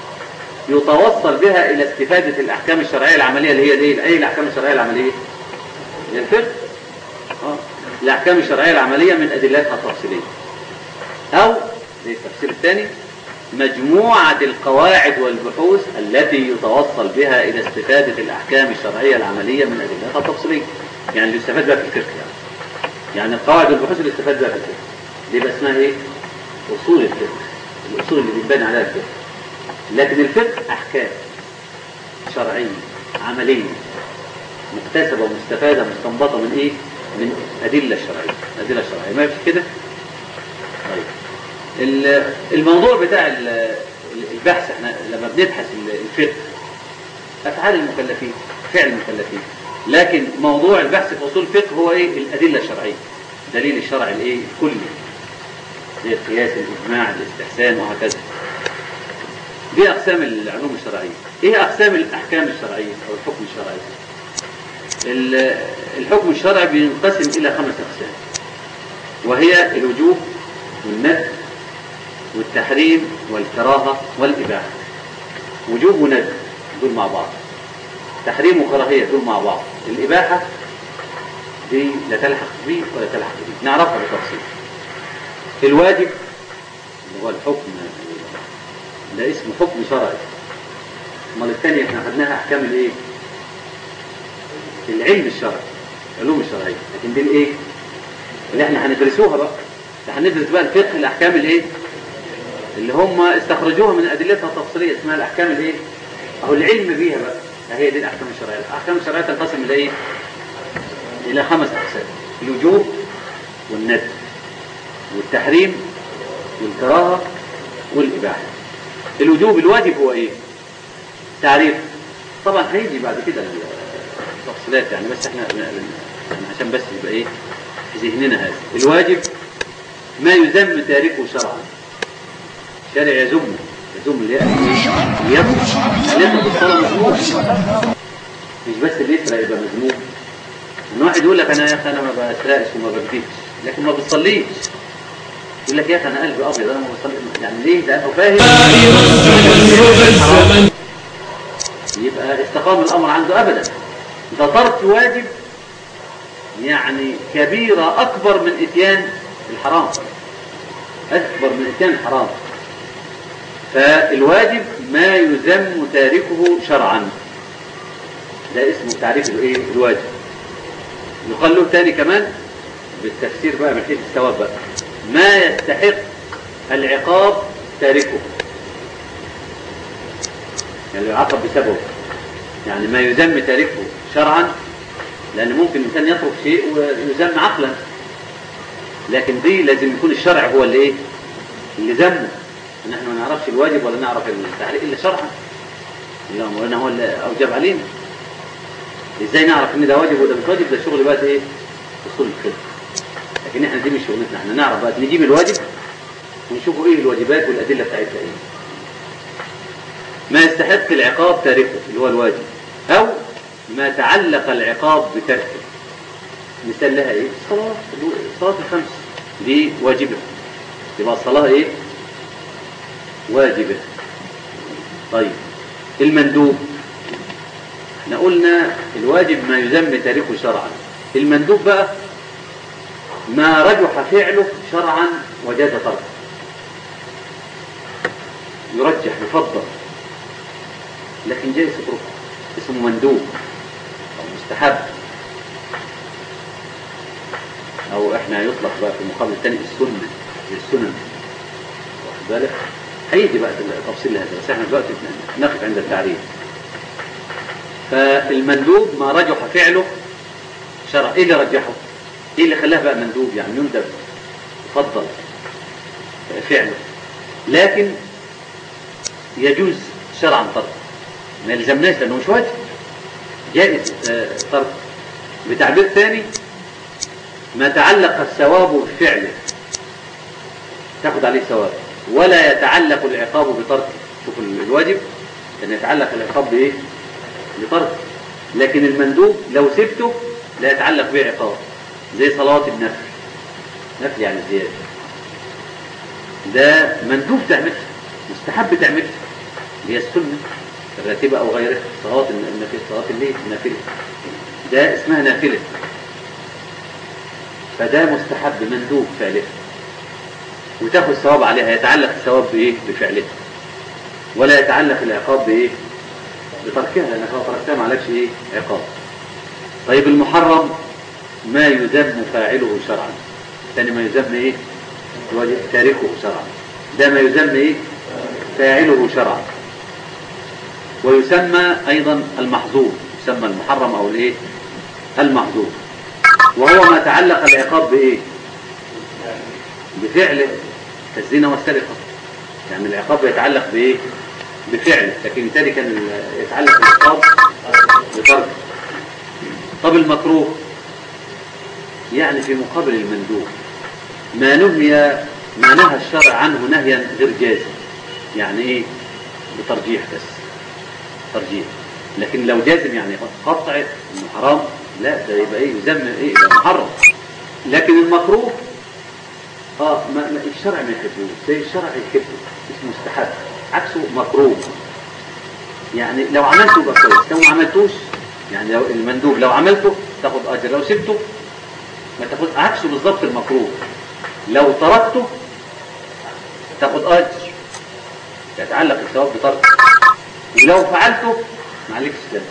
يتوصل بها الى استفادة الاحكام الشرعية العملية اللي هي الايه ايه الاحكام الشرعية العملية هي الفقه اه الاحكام الشرعية العملية من ادلتها التفصيلية او زي التفسير الثاني مجموعة القواعد والبحوث التي يتوصل بها إلى استفادة الأحكام الشرعية العملية من أدلتها التفصيلية يعني اللي يستفاد بها في الفقه يعني يعني القواعد والبحوث اللي يستفاد بها في الفقه دي بقى اسمها إيه؟ أصول الفقه الأصول اللي بيتبنى عليها الفقه لكن الفقه أحكام شرعية عملية مكتسبة ومستفادة مستنبطة من إيه؟ من أدلة شرعية أدلة شرعية ما في كده؟ طيب الموضوع بتاع البحث احنا لما بنبحث الفقه افعال المكلفين فعل المكلفين لكن موضوع البحث في اصول الفقه هو ايه الادله الشرعيه دليل الشرع الايه الكلي زي القياس الاجماع الاستحسان وهكذا دي اقسام العلوم الشرعيه ايه اقسام الاحكام الشرعيه او الحكم الشرعي الحكم الشرعي بينقسم الى خمس اقسام وهي الوجوب والندب والتحريم والكراهة والإباحة وجوب وندب دول مع بعض تحريم وكراهية دول مع بعض الإباحة دي لا تلحق به ولا تلحق به نعرفها بالتفصيل الواجب اللي هو الحكم ده اسمه حكم شرعي امال الثانية احنا خدناها احكام الايه العلم الشرعي العلوم الشرعية لكن دي الايه اللي احنا هندرسوها بقى ده هندرس بقى الفقه الاحكام الايه اللي هم استخرجوها من ادلتها التفصيليه اسمها الاحكام الايه اهو العلم بيها بقى هي دي الاحكام الشرعيه الاحكام الشرعيه تنقسم الى ايه الى خمس اقسام الوجوب والندب والتحريم والكراهه والاباحه الوجوب الواجب هو ايه تعريف طبعا هيجي بعد كده التفصيلات يعني بس احنا يعني عشان بس يبقى ايه في ذهننا هذا الواجب ما يذم تاركه شرعا شارع يذم يذم اللي يذم اللي يطلب الصلاه مذموم مش بس اللي يسرق يبقى مذموم ان واحد يقول لك انا يا اخي انا ما بسرقش وما بكذبش لكن ما بتصليش يقول لك يا اخي انا قلبي ابيض انا ما بصلي يعني ليه ده انه فاهم يبقى استقام الامر عنده ابدا ده ترك واجب يعني كبيرة أكبر من إتيان الحرام أكبر من إتيان الحرام فالواجب ما يذم تاركه شرعا ده اسمه تعريف الايه الواجب يقال له تاني كمان بالتفسير بقى من حيث الثواب بقى ما يستحق العقاب تاركه يعني يعاقب بسببه يعني ما يذم تاركه شرعا لأن ممكن الإنسان يترك شيء ويذم عقلا لكن دي لازم يكون الشرع هو اللي إيه اللي ذمه ان احنا ما نعرفش الواجب ولا نعرف التعليق الا شرعا الا مولانا هو اللي اوجب علينا ازاي نعرف ان ده واجب وده مش واجب ده شغل بقى ايه اصول الفقه لكن احنا دي مش شغلتنا احنا نعرف بقى نجيب الواجب ونشوفوا ايه الواجبات والادله بتاعتها ايه ما يستحق العقاب تاركه اللي هو الواجب او ما تعلق العقاب بتركه مثال لها ايه الصلاه الصلاه الخمس دي واجبه يبقى الصلاه ايه واجبة طيب المندوب احنا قلنا الواجب ما يذم تاركه شرعا المندوب بقى ما رجح فعله شرعا وجاز تركه يرجح يفضل لكن جاي يتركه اسمه مندوب او مستحب او احنا يطلق بقى في المقابل الثاني السنه السنن واخد بالك هيجي بقى التفصيل لهذا بس احنا دلوقتي نقف عند التعريف فالمندوب ما رجح فعله شرع ايه اللي رجحه ايه اللي خلاه بقى مندوب يعني يندب يفضل فعله لكن يجوز شرعا ترك ما يلزمناش لانه مش واجب جائز ترك بتعبير ثاني ما تعلق الثواب بفعله تاخد عليه ثواب ولا يتعلق العقاب بتركه شوف الواجب ان يتعلق العقاب بايه بتركه لكن المندوب لو سبته لا يتعلق به عقاب زي صلوات النفل نفل يعني زياده ده مندوب تعملها مستحب تعملها هي السنه الراتبه او غيرها صلاه النافله صلاه الليل النافله ده اسمها نافله فده مستحب مندوب فعلها وتاخد ثواب عليها يتعلق الثواب بايه بفعلها ولا يتعلق العقاب بايه بتركها لانك لو تركتها ما عليكش ايه عقاب طيب المحرم ما يذم فاعله شرعا ثاني ما يذم ايه تاركه شرعا ده ما يذم ايه فاعله شرعا ويسمى ايضا المحظور يسمى المحرم او الايه المحظور وهو ما تعلق العقاب بايه بفعله كالزنا والسرقة يعني العقاب يتعلق بإيه؟ بفعله لكن التالي كان يتعلق العقاب بترك طب المكروه يعني في مقابل المندوب ما نهي ما نهى الشرع عنه نهيا غير جازم يعني ايه بترجيح بس ترجيح لكن لو جازم يعني قطع انه حرام لا ده يبقى ايه يذم ايه يبقى محرم لكن المكروه اه ما ما الشرع ما يحبوش زي الشرع يحبه اسمه مستحب عكسه مكروه يعني لو عملته يبقى كويس لو ما عملتوش يعني لو المندوب لو عملته تاخد اجر لو سبته ما تاخد عكسه بالظبط المكروه لو تركته تاخد اجر يتعلق الثواب بتركه ولو فعلته ما عليكش ذنب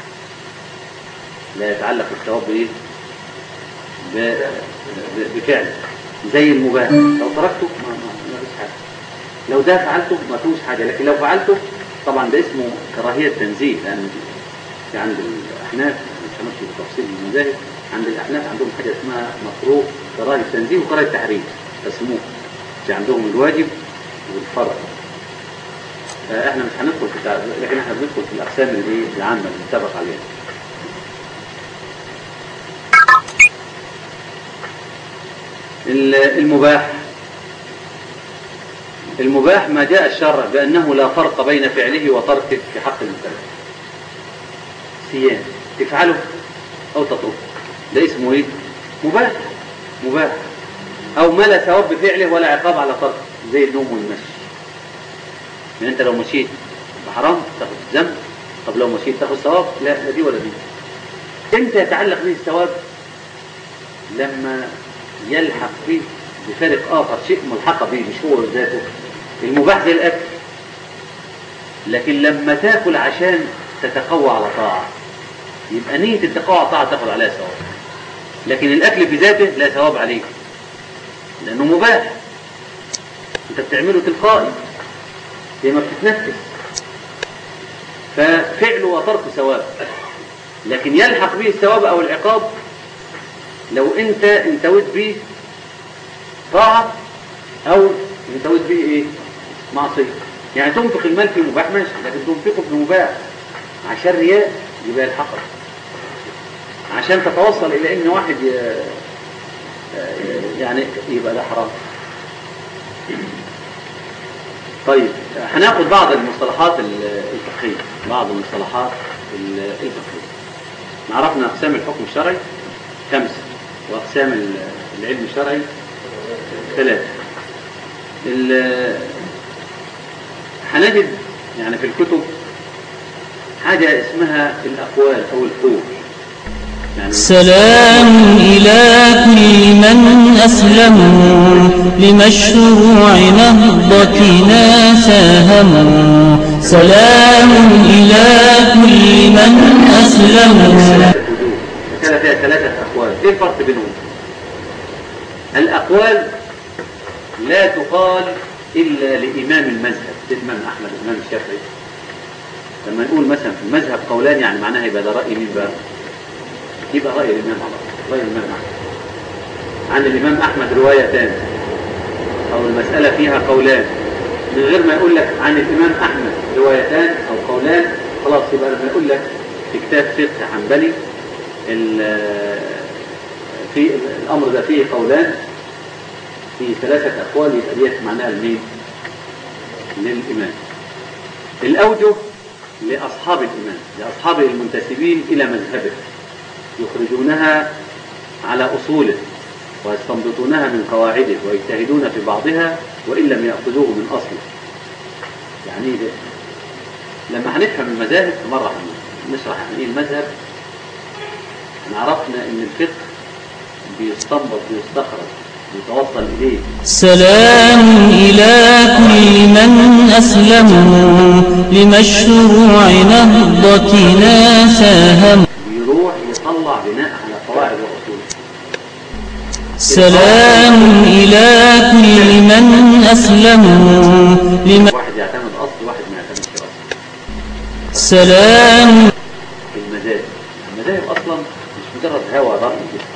لا يتعلق الثواب بايه ب- ب- بفعل زي المباح لو تركته ما ما ما فيش حاجه لو ده فعلته ما فيهوش حاجه لكن لو فعلته طبعا ده اسمه كراهيه تنزيه لان في عند الاحناف مش هنمشي بتفصيل المذاهب عند الاحناف عندهم حاجه اسمها مكروه كراهيه تنزيه وكراهيه تحريم قسموه في عندهم الواجب والفرض فاحنا مش هندخل في التع- لكن احنا بندخل في الاقسام اللي ايه العامه اللي متفق عليها ال- المباح المباح ما جاء الشرع بأنه لا فرق بين فعله وتركه في حق المكلف صيام تفعله أو تتركه ده اسمه ايه مباح مباح أو ما لا ثواب بفعله ولا عقاب على تركه زي النوم والمشي يعني أنت لو مشيت بحرام تاخد ذنب طب لو مشيت تاخد ثواب لا لا دي ولا دي امتى يتعلق به الثواب لما يلحق به بفارق آخر شيء ملحق به مش هو ذاته المباح زي الأكل لكن لما تاكل عشان تتقوى على طاعة يبقى نية التقوى على طاعة تاخد عليها ثواب لكن الأكل بذاته لا ثواب عليه لأنه مباح أنت بتعمله تلقائي زي ما بتتنفس ففعله وتركه ثواب لكن يلحق به الثواب أو العقاب لو أنت انتويت به طاعة أو انتويت به إيه؟ معصية يعني تنفق المال في مباح ماشي لكن تنفقه في مباح عشان رياء يبقى الحقر عشان تتوصل إلى إن واحد ي- يعني يبقى ده حرام طيب هناخد بعض المصطلحات ال- الفقهية بعض المصطلحات ال- الفقهية عرفنا أقسام الحكم الشرعي خمسة وأقسام ال- العلم الشرعي ثلاثة ال- هنجد يعني في الكتب حاجة اسمها الأقوال أو القول يعني سلام إلى كل من أسلموا لمشروع نهضتنا ساهموا سلام إلى كل من أسلموا ثلاثة وجوه مسألة فيها ثلاثة أقوال إيه الفرق بينهم؟ الأقوال لا تقال إلا لإمام المذهب الإمام أحمد الإمام الشافعي لما نقول مثلا في المذهب قولان يعني معناها يبقى ده رأي مين بقى؟ يبقى رأي الإمام على طول، رأي الإمام أحمد عن الإمام أحمد روايتان أو المسألة فيها قولان من غير ما يقول لك عن الإمام أحمد روايتان أو قولان خلاص يبقى لما يقول لك في كتاب فقه حنبلي ال- في الأمر ده فيه قولان في ثلاثة أقوال يبقى ديت معناها لمين؟ للإمام الأوجه لأصحاب الإمام لأصحاب المنتسبين إلى مذهبه يخرجونها على أصوله ويستنبطونها من قواعده ويجتهدون في بعضها وإن لم يأخذوه من أصله يعني إيه ده؟ لما هنفهم المذاهب مرة نشرح يعني إيه المذهب احنا عرفنا إن الفقه بيستنبط بيستخرج بيتوصل إليه سلام إلى كل من أسلموا لمشروع نهضتنا ساهموا بيروح يطلع بناء على قواعد وأصول سلام إلى كل من أسلموا لم... واحد يعتمد أصل واحد ما يعتمدش أصل سلام في المذاهب المذاهب أصلا مش مجرد هوى رأي كده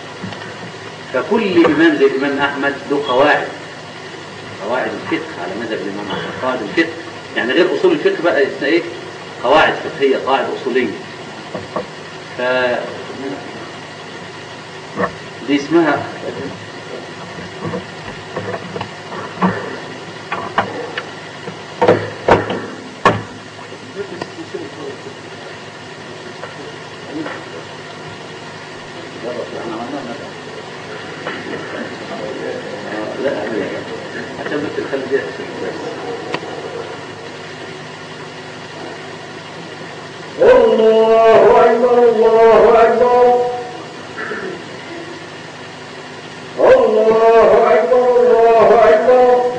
فكل إمام زي الإمام أحمد له قواعد قواعد الفقه على مذهب الإمام أحمد قواعد الفقه يعني غير أصول الفقه بقى اسمها إيه قواعد فقهية قواعد أصولية ف دي اسمها لا عشان بس نخلي دي بس الله أكبر الله أكبر الله أكبر الله أكبر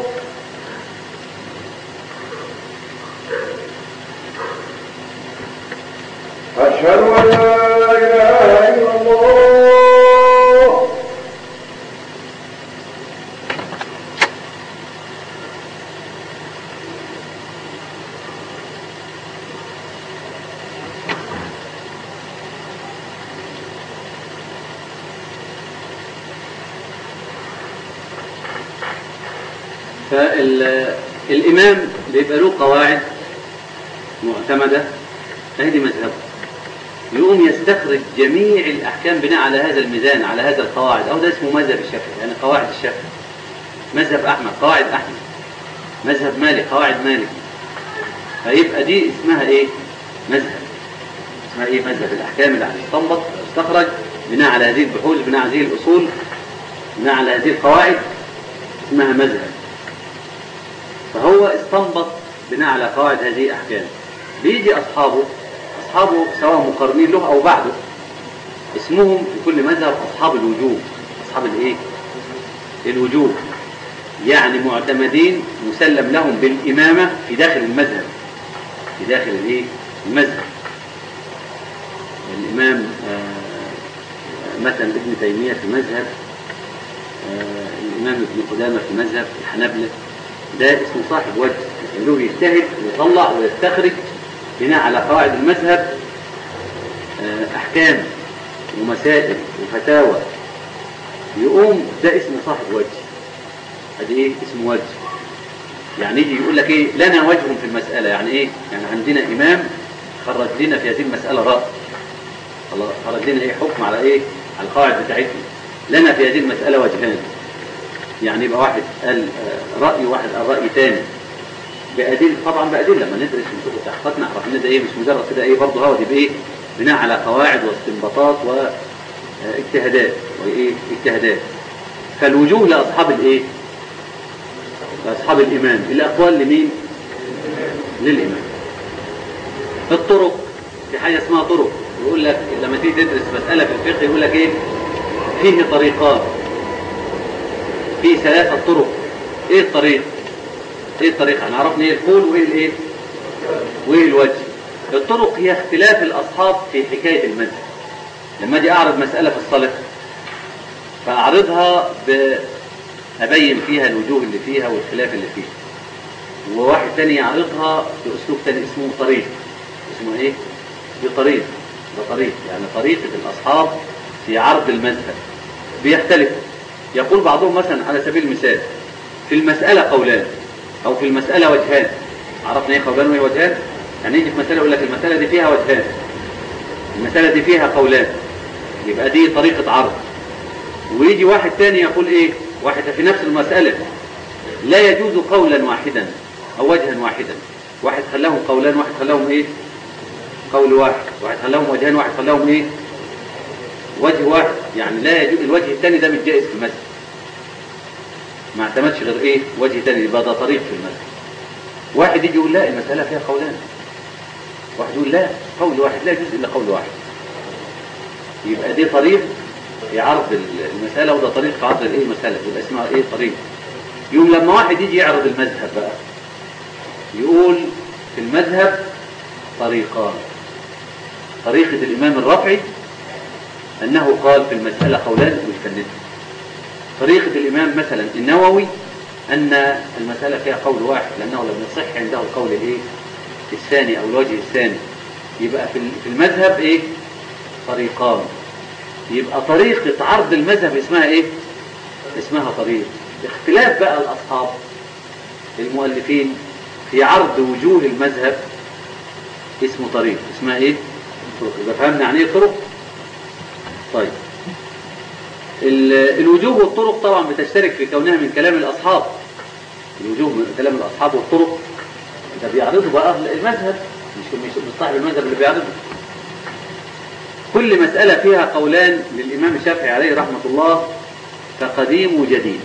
أشهد أن لا إله إلا الله فالإمام بيبقى له قواعد معتمدة هذه مذهبه يقوم يستخرج جميع الأحكام بناء على هذا الميزان على هذا القواعد أو ده اسمه مذهب الشافعي يعني قواعد الشافعي مذهب أحمد قواعد أحمد مذهب مالك قواعد مالك فيبقى دي اسمها إيه؟ مذهب اسمها إيه مذهب الأحكام اللي هتستنبط تستخرج بناء على هذه البحوث بناء على هذه الأصول بناء على هذه القواعد اسمها مذهب فهو استنبط بناء على قواعد هذه الأحكام بيجي أصحابه أصحابه سواء مقارنين له أو بعده اسمهم في كل مذهب أصحاب الوجوب أصحاب الإيه؟ الوجوب يعني معتمدين مسلم لهم بالإمامة في داخل المذهب في داخل الإيه؟ المذهب الإمام آه، مثلا ابن تيمية في مذهب آه، الإمام ابن قدامة في مذهب الحنابلة ده اسمه صاحب وجه له يجتهد ويطلع ويستخرج بناء على قواعد المذهب آه، أحكام ومسائل وفتاوى يقوم ده اسم صاحب وجه ادي ايه اسم وجه يعني يجي يقول لك ايه لنا وجه في المسألة يعني ايه يعني عندنا إمام خرج لنا في هذه المسألة رأي خلاص خرج لنا ايه حكم على ايه على القواعد بتاعتنا لنا في هذه المسألة وجهان يعني يبقى واحد قال آه، رأي وواحد قال رأي تاني بأدلة طبعا بأدلة لما ندرس من كتب التحقيقات نعرف ان ده ايه مش مجرد كده ايه برضه هو دي بايه بناء على قواعد واستنباطات واجتهادات وايه اجتهادات فالوجوه لأصحاب الايه لأصحاب الإمام الأقوال لمين للإمام الطرق في حاجة اسمها طرق يقول لك لما تيجي تدرس مسألة في الفقه يقول لك ايه فيه طريقات في ثلاثة طرق ايه الطريق ايه الطريق احنا عرفنا ايه القول وايه الايه وايه الوجه الطرق هي اختلاف الاصحاب في حكاية المذهب لما اجي اعرض مسألة في الصلاة فاعرضها ب ابين فيها الوجوه اللي فيها والخلاف اللي فيها وواحد تاني يعرضها باسلوب تاني اسمه طريق اسمه ايه بطريق ده طريق يعني طريقة الاصحاب في عرض المذهب بيختلفوا يقول بعضهم مثلا على سبيل المثال في المسألة قولان أو في المسألة وجهان عرفنا إيه قولان وإيه وجهان يعني يجي في مسألة يقول لك المسألة دي فيها وجهان المسألة دي فيها قولان يبقى دي طريقة عرض ويجي واحد تاني يقول إيه واحد في نفس المسألة لا يجوز قولا واحدا أو وجها واحدا واحد خلاهم قولان واحد خلاهم إيه قول واحد واحد خلاهم وجهان واحد خلاهم إيه وجه واحد يعني لا يجوز الوجه الثاني ده مش جائز في المسجد ما اعتمدش غير ايه وجه ثاني يبقى ده طريق في المسجد واحد يجي يقول لا المسألة فيها قولان واحد يقول لا قول واحد لا يجوز إلا قول واحد يبقى دي طريق في عرض المسألة وده طريق في عرض الايه المسألة يبقى اسمها ايه طريق يوم لما واحد يجي يعرض المذهب بقى يقول في المذهب طريقان طريقة الإمام الرافعي أنه قال في المسألة قولان ويفندها طريقة الإمام مثلا النووي أن المسألة فيها قول واحد لأنه لم يصح عنده القول الإيه الثاني أو الوجه الثاني يبقى في في المذهب إيه طريقان يبقى طريقة عرض المذهب اسمها إيه اسمها طريق اختلاف بقى الأصحاب المؤلفين في عرض وجوه المذهب اسمه طريق اسمها إيه طرق يبقى فهمنا يعني إيه طرق طيب الوجوه والطرق طبعا بتشترك في كونها من كلام الأصحاب الوجوه من كلام الأصحاب والطرق ده بيعرضوا بقى أهل المذهب مش مش صاحب المذهب اللي بيعرضه كل مسألة فيها قولان للإمام الشافعي عليه رحمة الله فقديم وجديد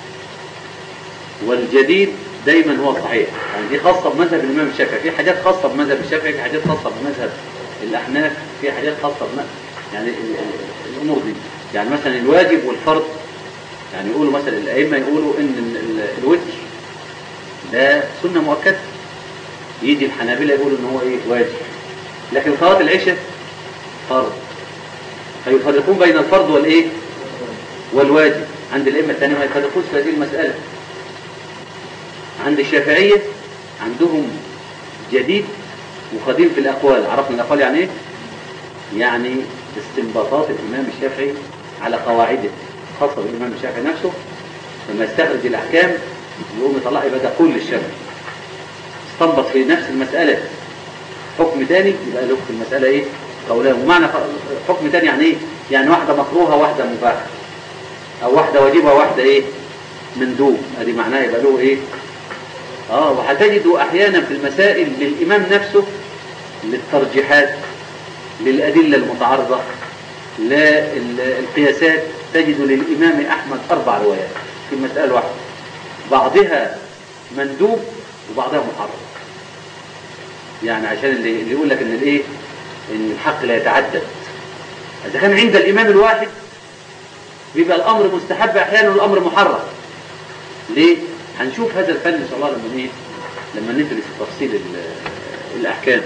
والجديد دايما هو صحيح يعني دي خاصة بمذهب الإمام الشافعي في حاجات خاصة بمذهب الشافعي في حاجات خاصة بمذهب الأحناف في حاجات خاصة بنا يعني ال- ال- الأمور دي يعني مثلا الواجب والفرض يعني يقولوا مثلا الأئمة يقولوا إن ال- ال- الوتر ده سنة مؤكدة يجي الحنابلة يقولوا إن هو إيه واجب لكن صلاة العشاء فرض فيفرقون بين الفرض والإيه والواجب عند الأئمة الثانية ما يفرقوش في هذه المسألة عند الشافعية عندهم جديد وقديم في الأقوال عرفنا الأقوال يعني إيه؟ يعني استنباطات الإمام الشافعي على قواعده خاصة بالإمام الشافعي نفسه لما يستخرج الأحكام يقوم يطلع يبقى ده كل الشافعي استنبط في نفس المسألة حكم تاني يبقى له في المسألة إيه؟ قولان ومعنى ف- حكم تاني يعني إيه؟ يعني واحدة مكروهة واحدة مباحة أو واحدة واجبة واحدة إيه؟ مندوب ادي معناه يبقى له ايه اه وهتجدوا احيانا في المسائل للامام نفسه للترجيحات للادله المتعارضه للقياسات تجد للامام احمد اربع روايات في المساله واحده بعضها مندوب وبعضها محرم يعني عشان اللي, اللي يقول لك ان الايه ان الحق لا يتعدد اذا كان عند الامام الواحد بيبقى الامر مستحب احيانا والامر محرم ليه هنشوف هذا الفن ان شاء الله لما ايه لما ندرس تفصيل ال- الاحكام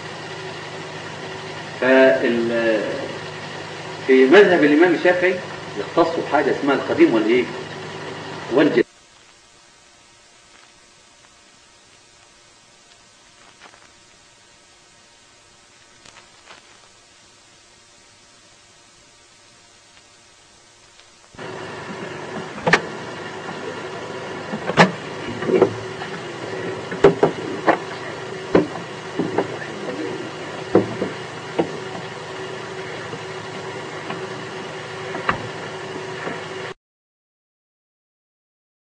فال في مذهب الامام الشافعي يختصوا بحاجه اسمها القديم والايه والجديد